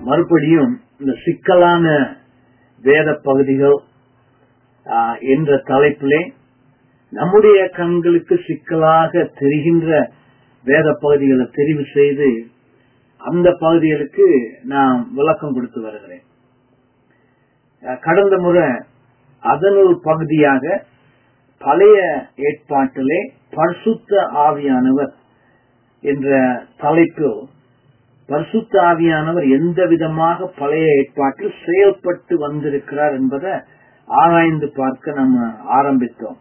மறுபடியும் இந்த சிக்கலான வேத பகுதிகள் ஆஹ், என்ற தலைப்பிலே நம்முடைய கண்களுக்கு சிக்கலாக தெரிகின்ற வேத பகுதிகளை தெரிவு செய்து அந்த பகுதிகளுக்கு நான் விளக்கம் கொடுத்து வருகிறேன் அஹ், கடந்த முறை அதனுள் பகுதியாக பழைய ஏற்பாட்டிலே பரிசுத்த ஆவியானவர் என்ற தலைப்பில் பரிசுத்த ஆவியானவர் எந்த விதமாக பழைய ஏற்பாட்டில் செயல்பட்டு வந்திருக்கிறார் என்பதை ஆராய்ந்து பார்க்க நம்ம ஆரம்பித்தோம்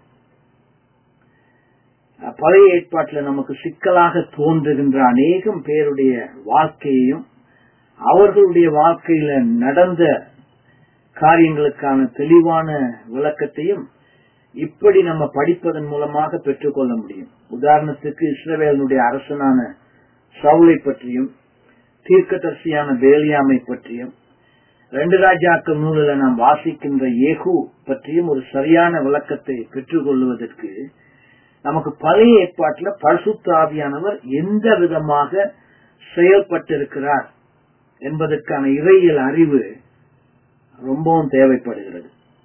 அஹ் பழைய ஏற்பாட்டில் நமக்கு சிக்கலாக தோன்றுகின்ற அநேகம் பேருடைய வாழ்க்கையையும் அவர்களுடைய வாழ்க்கையில நடந்த காரியங்களுக்கான தெளிவான விளக்கத்தையும் இப்படி நம்ம படிப்பதன் மூலமாக பெற்றுக்கொள்ள முடியும் உதாரணத்துக்கு இஸ்ரவேலனுடைய அரசனான சவுலை பற்றியும் தீர்க்கதரிசியான பேலியாமை பற்றியும் ரெண்டு ராஜாக்கள் நூலில் நாம் வாசிக்கின்ற ஏகு பற்றியும் ஒரு சரியான விளக்கத்தை பெற்றுக்கொள்வதற்கு நமக்கு பழைய ஏற்பாட்டில் பரிசுத்த ஆவியானவர் எந்த விதமாக செயல்பட்டிருக்கிறார் என்பதற்கான இறையியல் அறிவு ரொம்பவும் தேவைப்படுகிறது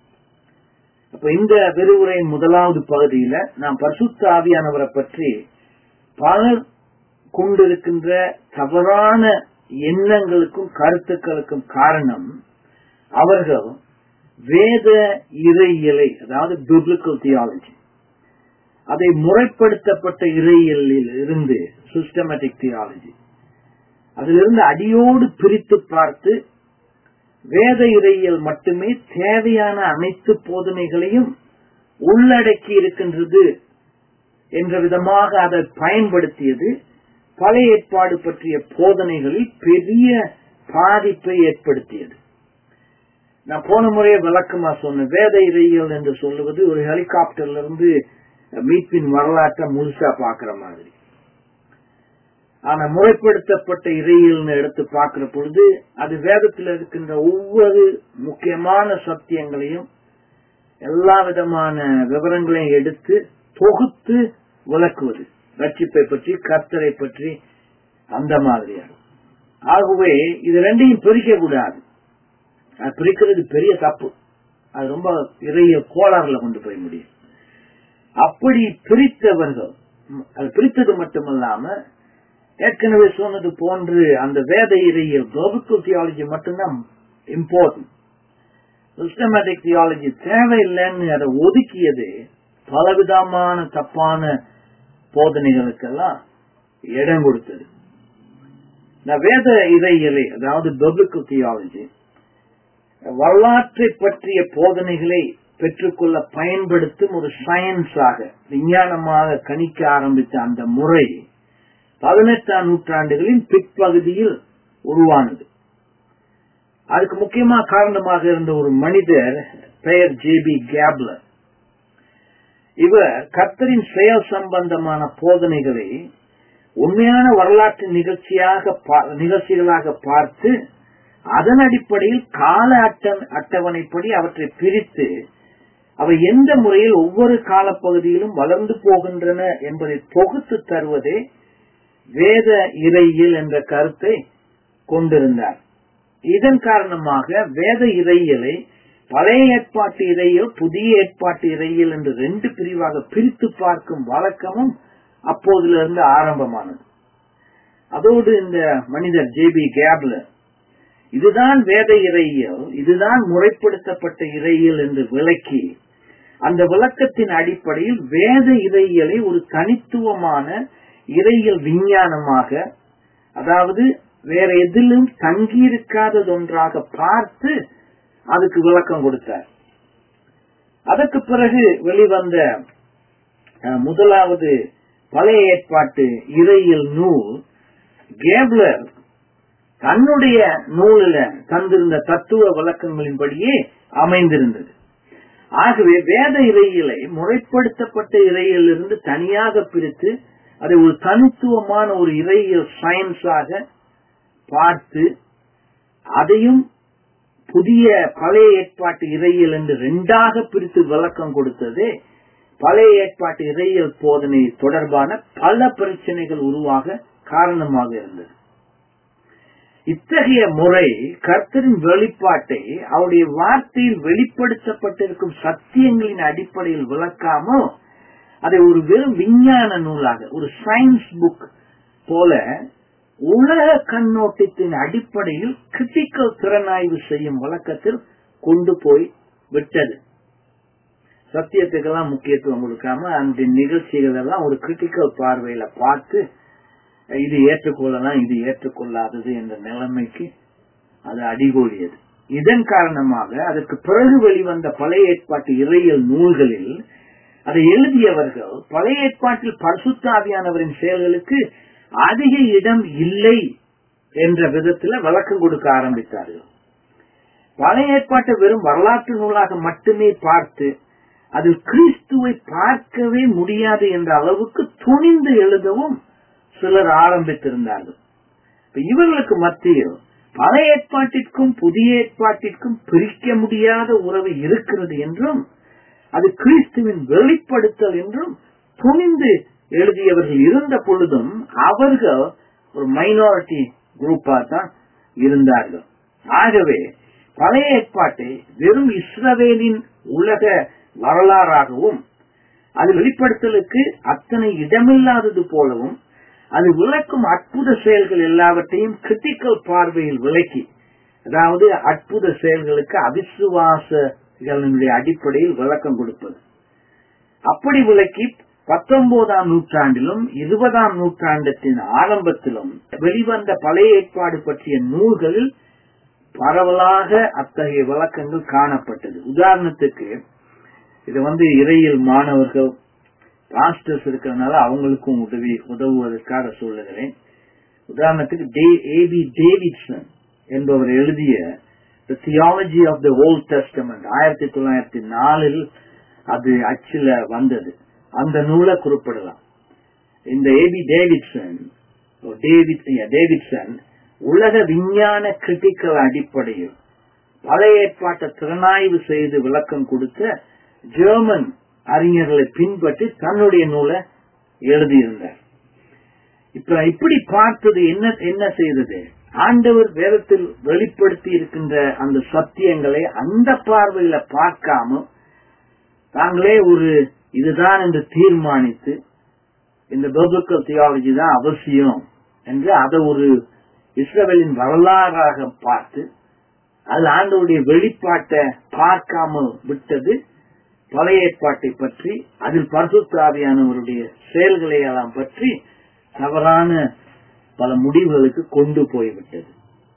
அப்ப இந்த விரிவுரையின் முதலாவது பகுதியில நாம் பரிசுத்த ஆவியானவரை பற்றி பலர் கொண்டிருக்கின்ற தவறான எண்ணங்களுக்கும் கருத்துக்களுக்கும் காரணம் அவர்கள் வேத இறையியலை அதாவது biblical தியாலஜி அதை முறைப்படுத்தப்பட்ட இறையியலில் இருந்து சிஸ்டமேட்டிக் தியாலஜி அதிலிருந்து அடியோடு பிரித்து பார்த்து வேத இறையியல் மட்டுமே தேவையான அனைத்து போதனைகளையும் உள்ளடக்கி இருக்கின்றது என்ற விதமாக அதை பயன்படுத்தியது பழைய ஏற்பாடு பற்றிய போதனைகளில் பெரிய பாதிப்பை ஏற்படுத்தியது நான் போன முறையே விளக்கமா சொன்னேன் வேத இறையியல் என்று சொல்லுவது ஒரு ஹெலிகாப்டர்ல இருந்து மீட்பின் வரலாற்றை முழுசா பாக்குற மாதிரி ஆனா முறைப்படுத்தப்பட்ட இறையியல்னு எடுத்து பார்க்கிற பொழுது அது வேதத்தில் இருக்கின்ற ஒவ்வொரு முக்கியமான சத்தியங்களையும் எல்லா விதமான விவரங்களையும் எடுத்து தொகுத்து விளக்குவது ரட்சிப்பை பற்றி கர்த்தரை பற்றி அந்த மாதிரியாக ஆகவே இது ரெண்டையும் பிரிக்க கூடாது அது பிரிக்கிறது பெரிய தப்பு அது ரொம்ப இறைய கோளாறுல கொண்டு போய் முடியும் அப்படி பிரித்தவர்கள் அது பிரித்தது மட்டுமல்லாம ஏற்கனவே சொன்னது போன்று அந்த வேத இறையியல் குளோபிக்கல் தியாலஜி மட்டும்தான் இம்பார்ட்டன்ட் சிஸ்டமேட்டிக் தியாலஜி தேவையில்லைன்னு அதை ஒதுக்கியது பலவிதமான தப்பான போதனைகளுக்கெல்லாம் இடம் கொடுத்தது இந்த வேத இறையியலை அதாவது பிபிளிக்கல் தியாலஜி வரலாற்றை பற்றிய போதனைகளை பெற்றுக்கொள்ள பயன்படுத்தும் ஒரு சயின்ஸாக விஞ்ஞானமாக கணிக்க ஆரம்பித்த அந்த முறை பதினெட்டாம் நூற்றாண்டுகளின் பிற்பகுதியில் உருவானது அதுக்கு முக்கியமா காரணமாக இருந்த ஒரு மனிதர் பெயர் ஜே பி கேப்லர் இவர் கர்த்தரின் செயல் சம்பந்தமான போதனைகளை உண்மையான வரலாற்று நிகழ்ச்சியாக நிகழ்ச்சிகளாக பார்த்து அதன் அடிப்படையில் கால அட்டவணைப்படி அவற்றை பிரித்து அவை எந்த முறையில் ஒவ்வொரு காலப்பகுதியிலும் வளர்ந்து போகின்றன என்பதை தொகுத்து தருவதே வேத இறையியல் என்ற கருத்தை கொண்டிருந்தார் இதன் காரணமாக வேத இறையியலை பழைய ஏற்பாட்டு இறையியல் புதிய ஏற்பாட்டு இறையியல் என்று ரெண்டு பிரிவாக பிரித்து பார்க்கும் வழக்கமும் அப்போதிலிருந்து ஆரம்பமானது அதோடு இந்த மனிதர் ஜே பி கேப்லர் இதுதான் வேத இறையியல் இதுதான் முறைப்படுத்தப்பட்ட இறையியல் என்று விளக்கி அந்த விளக்கத்தின் அடிப்படையில் வேத இறையியலை ஒரு தனித்துவமான இறையியல் விஞ்ஞானமாக அதாவது வேற எதிலும் தங்கியிருக்காததொன்றாக பார்த்து அதுக்கு விளக்கம் கொடுத்தார் அதற்கு பிறகு வெளிவந்த முதலாவது பழைய ஏற்பாட்டு இறையியல் நூல் கேப்லர் தன்னுடைய நூலில் தந்திருந்த தத்துவ விளக்கங்களின்படியே அமைந்திருந்தது ஆகவே வேத இறையியலை முறைப்படுத்தப்பட்ட இறையிலிருந்து தனியாக பிரித்து அதை ஒரு தனித்துவமான ஒரு இறையியல் சயின்ஸாக பார்த்து அதையும் புதிய பழைய ஏற்பாட்டு இறையியல் என்று ரெண்டாக பிரித்து விளக்கம் கொடுத்ததே பழைய ஏற்பாட்டு இறையியல் போதனை தொடர்பான பல பிரச்சனைகள் உருவாக காரணமாக இருந்தது இத்தகைய முறை கர்த்தரின் வெளிப்பாட்டை அவருடைய வார்த்தையில் வெளிப்படுத்தப்பட்டிருக்கும் சத்தியங்களின் அடிப்படையில் விளக்காமோ அதை ஒரு வெறும் விஞ்ஞான நூலாக ஒரு சயின்ஸ் புக் போல உலக கண்ணோட்டத்தின் அடிப்படையில் கிரிட்டிக்கல் திறனாய்வு செய்யும் வழக்கத்தில் கொண்டு போய் விட்டது சத்தியத்துக்கெல்லாம் முக்கியத்துவம் கொடுக்காம அந்த நிகழ்ச்சிகள் எல்லாம் ஒரு கிரிட்டிக்கல் பார்வையில பார்த்து இது ஏற்றுக்கொள்ளலாம் இது ஏற்றுக்கொள்ளாதது என்ற நிலைமைக்கு அது அடிகோலியது இதன் காரணமாக அதற்கு பிறகு வெளிவந்த பழைய ஏற்பாட்டு இறையியல் நூல்களில் அதை எழுதியவர்கள் பழைய ஏற்பாட்டில் பரிசுத்தாவியானவரின் செயல்களுக்கு அதிக இடம் இல்லை என்ற விதத்தில் விளக்கம் கொடுக்க ஆரம்பித்தார்கள் பழைய ஏற்பாட்டை வெறும் வரலாற்று நூலாக மட்டுமே பார்த்து அதில் கிறிஸ்துவை பார்க்கவே முடியாது என்ற அளவுக்கு துணிந்து எழுதவும் சிலர் ஆரம்பித்திருந்தார்கள் இவர்களுக்கு மத்தியில் பழைய ஏற்பாட்டிற்கும் புதிய ஏற்பாட்டிற்கும் பிரிக்க முடியாத உறவு இருக்கிறது என்றும் அது கிறிஸ்துவின் வெளிப்படுத்தல் என்றும் துணிந்து எழுதியவர்கள் இருந்த பொழுதும் அவர்கள் ஒரு மைனாரிட்டி குரூப்பா தான் இருந்தார்கள் ஆகவே பழைய ஏற்பாட்டை வெறும் இஸ்ரவேலின் உலக வரலாறாகவும் அது வெளிப்படுத்தலுக்கு அத்தனை இடமில்லாதது போலவும் அது விளக்கும் அற்புத செயல்கள் எல்லாவற்றையும் கிரிட்டிக்கல் பார்வையில் விளக்கி அதாவது அற்புத செயல்களுக்கு அவிசுவாசங்களினுடைய அடிப்படையில் விளக்கம் கொடுப்பது அப்படி விளக்கி பத்தொன்பதாம் நூற்றாண்டிலும் இருபதாம் நூற்றாண்டத்தின் ஆரம்பத்திலும் வெளிவந்த பழைய ஏற்பாடு பற்றிய நூல்களில் பரவலாக அத்தகைய விளக்கங்கள் காணப்பட்டது உதாரணத்துக்கு இது வந்து இறையில் மாணவர்கள் பாஸ்டர்ஸ் இருக்கிறதுனால அவங்களுக்கும் உதவி உதவுவதற்காக சொல்லுகிறேன் உதாரணத்துக்கு ஏபி டேவிட்சன் என்பவர் எழுதிய the theology of the old testament ஆயிரத்தி தொள்ளாயிரத்தி நாலில் அது அச்சில வந்தது அந்த நூலை குறிப்பிடலாம் இந்த ஏபி டேவிட்சன் டேவிட் டேவிட்சன் உலக விஞ்ஞான கிரிட்டிக்கல் அடிப்படையில் பழைய ஏற்பாட்டை திறனாய்வு செய்து விளக்கம் கொடுத்த ஜெர்மன் அறிஞர்களை பின்பற்றி தன்னுடைய நூலை எழுதியிருந்தார் இப்ப இப்படி பார்த்தது என்ன என்ன செய்தது ஆண்டவர் வேதத்தில் வெளிப்படுத்தி இருக்கின்ற அந்த சத்தியங்களை அந்த பார்வையில பார்க்காம தாங்களே ஒரு இதுதான் என்று தீர்மானித்து இந்த பர்பிக்கல் தியாலஜி தான் அவசியம் என்று அதை ஒரு இஸ்ரவேலின் வரலாறாக பார்த்து அது ஆண்டவருடைய வெளிப்பாட்டை பார்க்காம விட்டது பழைய ஏற்பாட்டை பற்றி அதில் பரிசுத்தாவியானவருடைய செயல்களை எல்லாம் பற்றி தவறான பல முடிவுகளுக்கு கொண்டு போய்விட்டது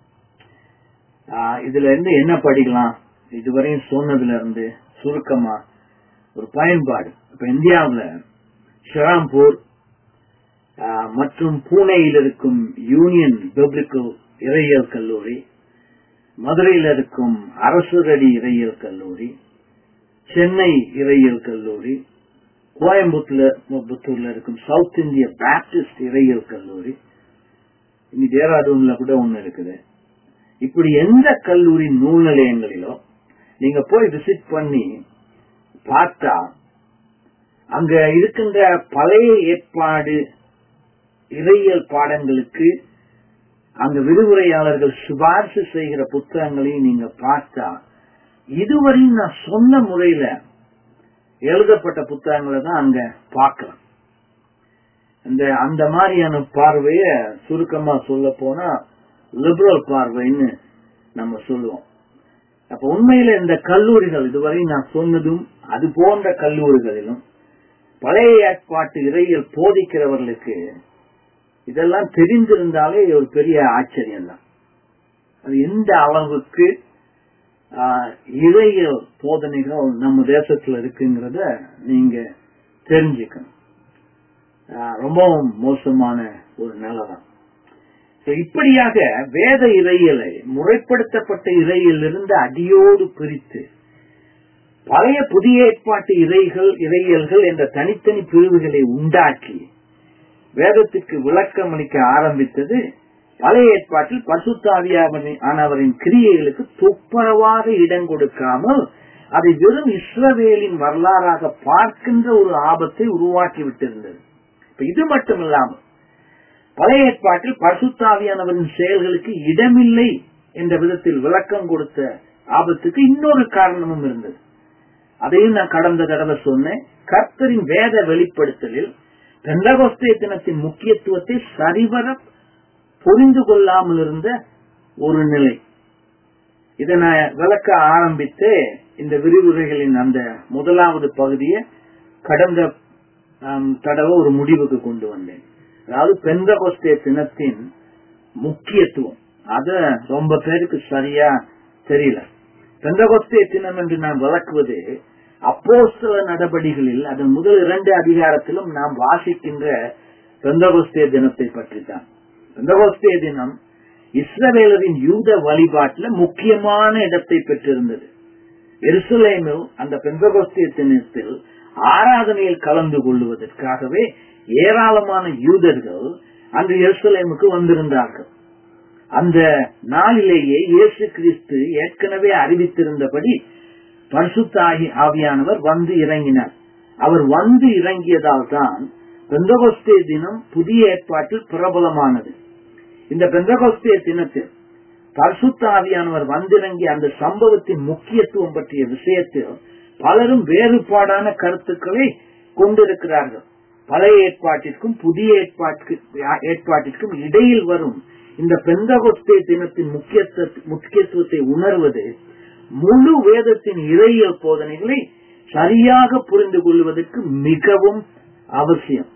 இதுல இருந்து என்ன படிக்கலாம் இதுவரையும் சொன்னதுல இருந்து சுருக்கமா ஒரு பயன்பாடு இப்ப இந்தியாவில் ஷராம்பூர் மற்றும் பூனேயில் இருக்கும் யூனியன் பப்ளிக்கல் இறையியல் கல்லூரி மதுரையில் இருக்கும் அரசுரடி இறையியல் கல்லூரி சென்னை இறையியல் கல்லூரி கோயம்புத்தூர்ல புத்தூர்ல இருக்கும் சவுத் இந்திய பேப்டிஸ்ட் இறையியல் கல்லூரி இனி டேராடூன்ல கூட ஒண்ணு இருக்குது இப்படி எந்த கல்லூரி நூல் நிலையங்களிலோ நீங்க போய் விசிட் பண்ணி பார்த்தா அங்க இருக்கின்ற பழைய ஏற்பாடு இறையியல் பாடங்களுக்கு அங்க விரிவுரையாளர்கள் சிபாரிசு செய்கிற புத்தகங்களையும் நீங்க பார்த்தா இதுவரையும் நான் சொன்ன முறையில எழுதப்பட்ட புத்தகங்களை தான் அங்க பார்க்கலாம் இந்த அந்த மாதிரியான பார்வைய சுருக்கமா சொல்ல போனா லிபரல் பார்வைன்னு நம்ம சொல்லுவோம் அப்ப உண்மையில இந்த கல்லூரிகள் இதுவரை நான் சொன்னதும் அது போன்ற கல்லூரிகளிலும் பழைய ஏற்பாட்டு இறையில் போதிக்கிறவர்களுக்கு இதெல்லாம் தெரிந்திருந்தாலே ஒரு பெரிய ஆச்சரியம் தான் அது எந்த அளவுக்கு இறையியல் போதனைகள் நம்ம தேசத்துல இருக்குங்கிறத நீங்க தெரிஞ்சுக்கணும் ரொம்பவும் மோசமான ஒரு நிலை தான் இப்படியாக வேத இறையலை முறைப்படுத்தப்பட்ட இறையிலிருந்து அடியோடு பிரித்து பழைய புதிய ஏற்பாட்டு இறைகள் இறையல்கள் என்ற தனித்தனி பிரிவுகளை உண்டாக்கி வேதத்திற்கு விளக்கம் அளிக்க ஆரம்பித்தது பழைய ஏற்பாட்டில் பசுத்தாவியானவரின் கிரியைகளுக்கு துப்பரவாக இடம் கொடுக்காமல் அதை வெறும் இஸ்ரவேலின் வரலாறாக பார்க்கின்ற ஒரு ஆபத்தை உருவாக்கி விட்டிருந்தது இப்ப இது மட்டும் இல்லாமல் பழைய ஏற்பாட்டில் பரிசுத்தாவியானவரின் செயல்களுக்கு இடமில்லை என்ற விதத்தில் விளக்கம் கொடுத்த ஆபத்துக்கு இன்னொரு காரணமும் இருந்தது அதையும் நான் கடந்த தடவை சொன்னேன் கர்த்தரின் வேத வெளிப்படுத்தலில் பெந்தகோஸ்தே தினத்தின் முக்கியத்துவத்தை சரிவர புரிந்து கொள்ளாமல் இருந்த ஒரு நிலை இதை நான் விளக்க ஆரம்பித்து இந்த விரிவுரைகளின் அந்த முதலாவது பகுதியை கடந்த தடவை ஒரு முடிவுக்கு கொண்டு வந்தேன் அதாவது பெந்தகோஸ்தே தினத்தின் முக்கியத்துவம் அத ரொம்ப பேருக்கு சரியா தெரியல பெந்தகோஸ்தே தினம் என்று நான் விளக்குவது அப்போஸ்தல நடபடிகளில் அதன் முதல் இரண்டு அதிகாரத்திலும் நாம் வாசிக்கின்ற பெந்தகோஸ்தே தினத்தை பற்றி தான் பெந்தகோஸ்தே தினம் இஸ்ரவேலரின் யூத வழிபாட்டில் முக்கியமான இடத்தை பெற்றிருந்தது எருசலேமில் அந்த பெந்தகோஸ்தே தினத்தில் ஆராதனையில் கலந்து கொள்வதற்காகவே ஏராளமான யூதர்கள் அன்று எருசலேமுக்கு வந்திருந்தார்கள் அந்த நாளிலேயே இயேசு கிறிஸ்து ஏற்கனவே அறிவித்திருந்தபடி பரிசுத்தாகி ஆவியானவர் வந்து இறங்கினார் அவர் வந்து இறங்கியதால் தான் பெந்தகோஸ்தே தினம் புதிய ஏற்பாட்டில் பிரபலமானது இந்த பெந்தகோஸ்தே தினத்தில் பரிசுத்த ஆவியானவர் வந்திறங்கிய அந்த சம்பவத்தின் முக்கியத்துவம் பற்றிய விஷயத்தில் பலரும் வேறுபாடான கருத்துக்களை கொண்டிருக்கிறார்கள் பழைய ஏற்பாட்டிற்கும் புதிய ஏற்பாட்டிற்கும் இடையில் வரும் இந்த பெந்தகோஸ்தே தினத்தின் முக்கியத்துவத்தை உணர்வது முழு வேதத்தின் இறையியல் போதனைகளை சரியாக புரிந்து கொள்வதற்கு மிகவும் அவசியம்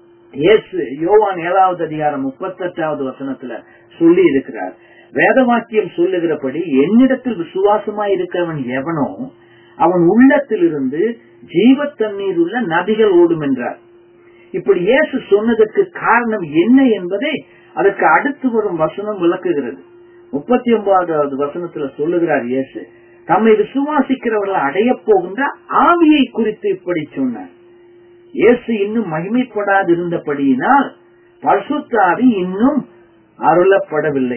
இயேசு யோவான் ஏழாவது அதிகாரம் முப்பத்தெட்டாவது வசனத்துல சொல்லி இருக்கிறார் வேத வாக்கியம் சொல்லுகிறபடி என்னிடத்தில் விசுவாசமாய் இருக்கிறவன் எவனோ அவன் உள்ளத்திலிருந்து ஜீவ தண்ணீர் உள்ள நதிகள் ஓடும் என்றார் இப்படி இயேசு சொன்னதற்கு காரணம் என்ன என்பதை அதற்கு அடுத்து வரும் வசனம் விளக்குகிறது முப்பத்தி ஒன்பதாவது வசனத்துல சொல்லுகிறார் இயேசு தம்மை விசுவாசிக்கிறவர்கள் அடைய போகின்ற ஆவியை குறித்து இப்படி சொன்னார் இயேசு இன்னும் மகிமைப்படாது இருந்தபடியினால் பரிசுத்தாவி இன்னும் அருளப்படவில்லை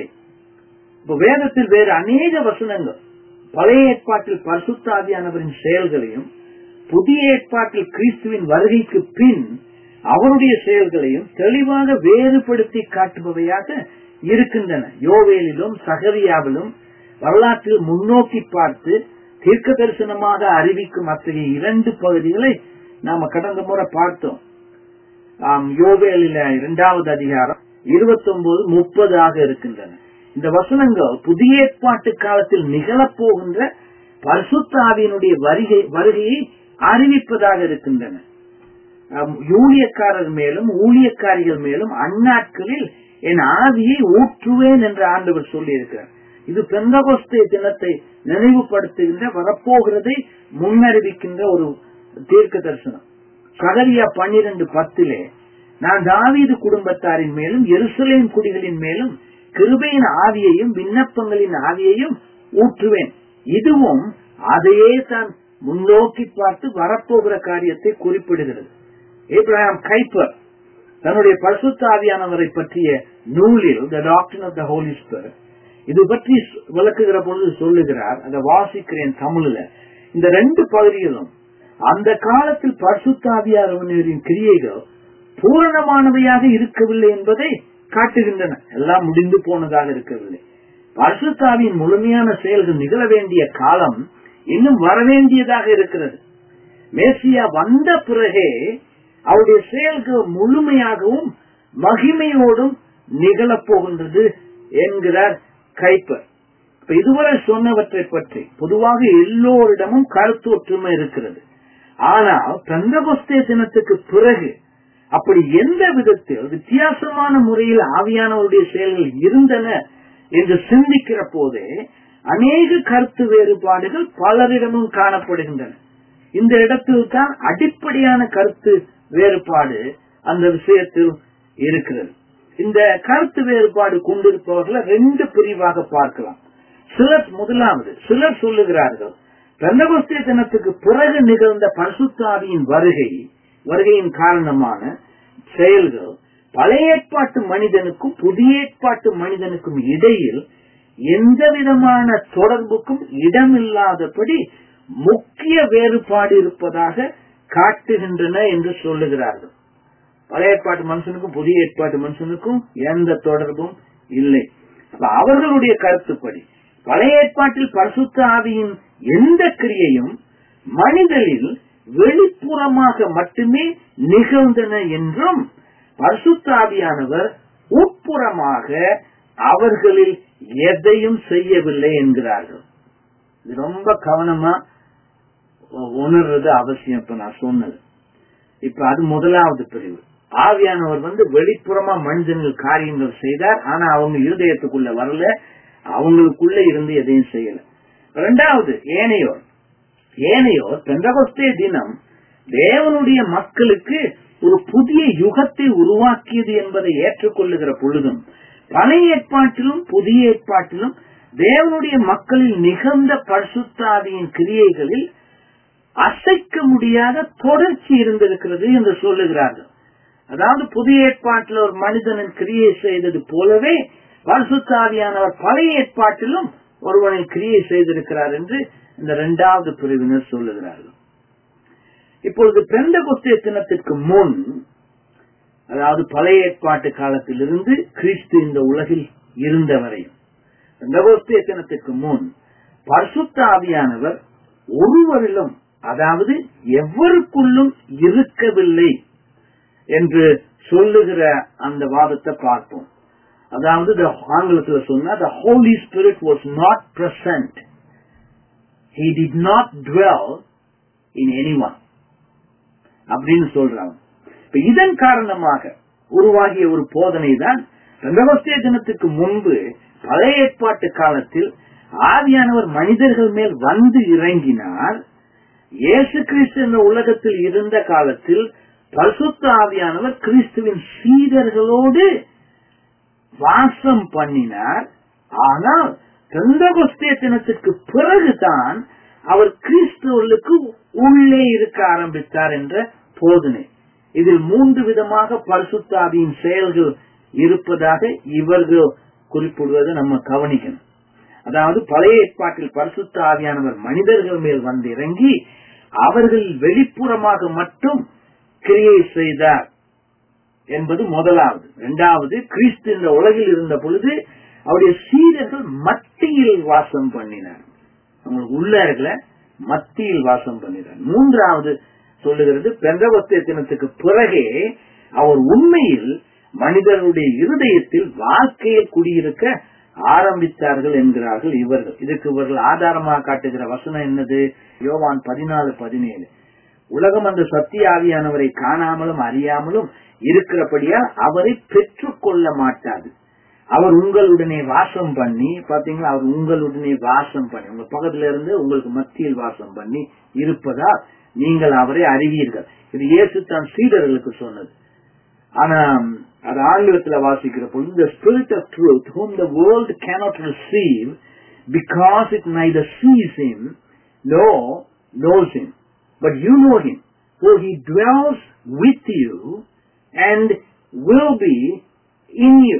இப்ப வேதத்தில் வேறு அநேக வசனங்கள் பழைய ஏற்பாட்டில் பரிசுத்தாவியானவரின் செயல்களையும் புதிய ஏற்பாட்டில் கிறிஸ்துவின் வருகைக்கு பின் அவருடைய செயல்களையும் தெளிவாக வேறுபடுத்தி காட்டுபவையாக இருக்கின்றன யோவேலிலும் சகரியாவிலும் வரலாற்றில் முன்னோக்கி பார்த்து தீர்க்க தரிசனமாக அறிவிக்கும் அத்தகைய இரண்டு பகுதிகளை நாம கடந்த முறை பார்த்தோம் யோவேலில இரண்டாவது அதிகாரம் இருபத்தி ஒன்பது முப்பது ஆக இருக்கின்றன இந்த வசனங்கள் புதிய ஏற்பாட்டு காலத்தில் நிகழப்போகின்ற பரிசுத்தாவியனுடைய வருகை வருகையை அறிவிப்பதாக இருக்கின்றன ஊழியக்காரர் மேலும் ஊழியக்காரிகள் மேலும் அந்நாட்களில் என் ஆவியை ஊற்றுவேன் என்று ஆண்டவர் சொல்லியிருக்கிறார் இது பெந்தகோஸ்தே தினத்தை நினைவுபடுத்துகின்ற வரப்போகிறதை முன்னறிவிக்கின்ற ஒரு தீர்க்க தரிசனம் சகரியா பன்னிரண்டு பத்திலே நான் தாவீது குடும்பத்தாரின் மேலும் எருசலேம் குடிகளின் மேலும் கிருபையின் ஆவியையும் விண்ணப்பங்களின் ஆவியையும் ஊற்றுவேன் இதுவும் அதையே தான் முன்னோக்கி பார்த்து வரப்போகிற காரியத்தை குறிப்பிடுகிறது ஏப்ரஹாம் கைப்பர் தன்னுடைய பரிசுத்த ஆவியானவரை பற்றிய நூலில் the doctor of the Holi spirit இது பற்றி விளக்குகிற பொழுது சொல்லுகிறார் அதை வாசிக்கிறேன் தமிழ்ல இந்த ரெண்டு பகுதிகளும் அந்த காலத்தில் பரிசுத்தாவியானவரின் கிரியைகள் பூரணமானவையாக இருக்கவில்லை என்பதை காட்டுகின்றன எல்லாம் முடிந்து போனதாக இருக்கவில்லை பரிசுத்தாவின் முழுமையான செயல்கள் நிகழ வேண்டிய காலம் இன்னும் வரவேண்டியதாக இருக்கிறது மேசியா வந்த பிறகே அவருடைய செயல்கள் முழுமையாகவும் மகிமையோடும் நிகழப்போகின்றது என்கிறார் கைப்பர் இப்ப இதுவரை சொன்னவற்றை பற்றி பொதுவாக எல்லோரிடமும் கருத்து ஒற்றுமை இருக்கிறது ஆனால் பெந்தகொஸ்தே தினத்துக்கு பிறகு அப்படி எந்த விதத்தில் வித்தியாசமான முறையில் ஆவியானவருடைய செயல்கள் இருந்தன என்று சிந்திக்கிற போதே அநேக கருத்து வேறுபாடுகள் பலரிடமும் காணப்படுகின்றன இந்த இடத்தில் தான் அடிப்படையான கருத்து வேறுபாடு அந்த விஷயத்தில் இருக்கிறது இந்த கருத்து வேறுபாடு கொண்டிருப்பவர்களை ரெண்டு பிரிவாக பார்க்கலாம் சிலர் முதலாவது சிலர் சொல்லுகிறார்கள் பெந்தகோஸ்தே தினத்துக்கு பிறகு நிகழ்ந்த பரிசுத்தாவியின் வருகை வருகையின் காரணமான செயல்கள் பழைய ஏற்பாட்டு மனிதனுக்கும் புதிய ஏற்பாட்டு மனிதனுக்கும் இடையில் எந்த விதமான தொடர்புக்கும் இடமில்லாதபடி முக்கிய வேறுபாடு இருப்பதாக காட்டுகின்றன என்று சொல்லுகிறார்கள் பழைய ஏற்பாட்டு மனுஷனுக்கும் புதிய ஏற்பாட்டு மனுஷனுக்கும் எந்த தொடர்பும் இல்லை அப்ப அவர்களுடைய கருத்துப்படி பழைய ஏற்பாட்டில் பரிசுத்த ஆவியின் எந்த கிரியையும் மனிதனில் வெளிப்புறமாக மட்டுமே நிகழ்ந்தன என்றும் பரிசுத்த ஆவியானவர் உட்புறமாக அவர்களில் எதையும் செய்யவில்லை என்கிறார்கள் இது ரொம்ப கவனமா உணர்றது அவசியம் இப்ப நான் சொன்னது இப்ப அது முதலாவது பிரிவு ஆவியானவர் வந்து வெளிப்புறமா மனிதர்கள் காரியங்கள் செய்தார் ஆனா அவங்க இருதயத்துக்குள்ள வரல அவங்களுக்குள்ள இருந்து எதையும் செய்யல இரண்டாவது ஏனையோர் ஏனையோர் பெந்தகொஸ்தே தினம் தேவனுடைய மக்களுக்கு ஒரு புதிய யுகத்தை உருவாக்கியது என்பதை ஏற்றுக்கொள்ளுகிற பொழுதும் பழைய ஏற்பாட்டிலும் புதிய ஏற்பாட்டிலும் தேவனுடைய மக்களில் நிகழ்ந்த பரிசுத்தாதியின் கிரியைகளில் அசைக்க முடியாத தொடர்ச்சி இருந்திருக்கிறது என்று சொல்லுகிறார்கள் அதாவது புதிய ஏற்பாட்டில் ஒரு மனிதனின் கிரியை செய்தது போலவே பரிசுத்தாவியானவர் பழைய ஏற்பாட்டிலும் ஒருவனின் கிரியை செய்திருக்கிறார் என்று இந்த இரண்டாவது பிரிவினர் சொல்லுகிறார்கள் இப்பொழுது பெந்த கொஸ்திய தினத்திற்கு முன் அதாவது பழைய ஏற்பாட்டு காலத்திலிருந்து கிறிஸ்து இந்த உலகில் இருந்தவரையும் பெந்தகோஸ்திய தினத்திற்கு முன் பரிசுத்த ஆவியானவர் ஒருவரிலும் அதாவது எவருக்குள்ளும் இருக்கவில்லை என்று சொல்லுகிற அந்த வாதத்தை பார்ப்போம் அதாவது ஆங்கிலத்தில் சொன்னா the holy spirit was not present he did not dwell in anyone அப்படின்னு சொல்றாங்க இப்ப இதன் காரணமாக உருவாகிய ஒரு போதனை தான் பெந்தகோஸ்திய தினத்துக்கு முன்பு பழைய ஏற்பாட்டு காலத்தில் ஆவியானவர் மனிதர்கள் மேல் வந்து இறங்கினார் இயேசு கிறிஸ்து இந்த உலகத்தில் இருந்த காலத்தில் பரிசுத்த ஆவியானவர் கிறிஸ்துவின் சீடர்களோடு வாசம் பண்ணினார் ஆனால் பெந்தகோஸ்திய தினத்திற்கு பிறகுதான் அவர் கிறிஸ்துவர்களுக்கு உள்ளே இருக்க ஆரம்பித்தார் என்ற போதனை இதில் மூன்று விதமாக பரிசுத்தாவியின் செயல்கள் இருப்பதாக இவர்கள் குறிப்பிடுவதை நம்ம கவனிக்கணும் அதாவது பழைய ஏற்பாட்டில் பரிசுத்த ஆவியானவர் மனிதர்கள் மேல் வந்து இறங்கி அவர்கள் வெளிப்புறமாக மட்டும் கிரியை செய்தார் என்பது முதலாவது இரண்டாவது கிறிஸ்து இந்த உலகில் இருந்த பொழுது அவருடைய சீடர்கள் மத்தியில் வாசம் பண்ணினார் அவங்களுக்கு உள்ள இருக்கல மத்தியில் வாசம் பண்ணினார் மூன்றாவது சொல்லுகிறது பெந்தவஸ்திய தினத்துக்கு பிறகே அவர் உண்மையில் மனிதர்களுடைய இருதயத்தில் வாழ்க்கையில் குடியிருக்க ஆரம்பித்தார்கள் என்கிறார்கள் இவர்கள் இதுக்கு இவர்கள் ஆதாரமாக காட்டுகிற வசனம் என்னது யோவான் பதினாலு பதினேழு உலகம் அந்த சத்திய ஆவியானவரை காணாமலும் அறியாமலும் இருக்கிறபடியால் அவரை பெற்றுக் கொள்ள மாட்டாது அவர் உங்களுடனே வாசம் பண்ணி பாத்தீங்களா அவர் உங்களுடனே வாசம் பண்ணி உங்க பக்கத்துல இருந்து உங்களுக்கு மத்தியில் வாசம் பண்ணி இருப்பதால் நீங்கள் அவரை அறிவீர்கள் இது இயேசு தான் சீடர்களுக்கு சொன்னது ஆனா அது ஆங்கிலத்தில் வாசிக்கிற பொழுது the spirit of truth whom the world cannot receive because it neither sees him nor knows him but you know him for he dwells with you and will be in you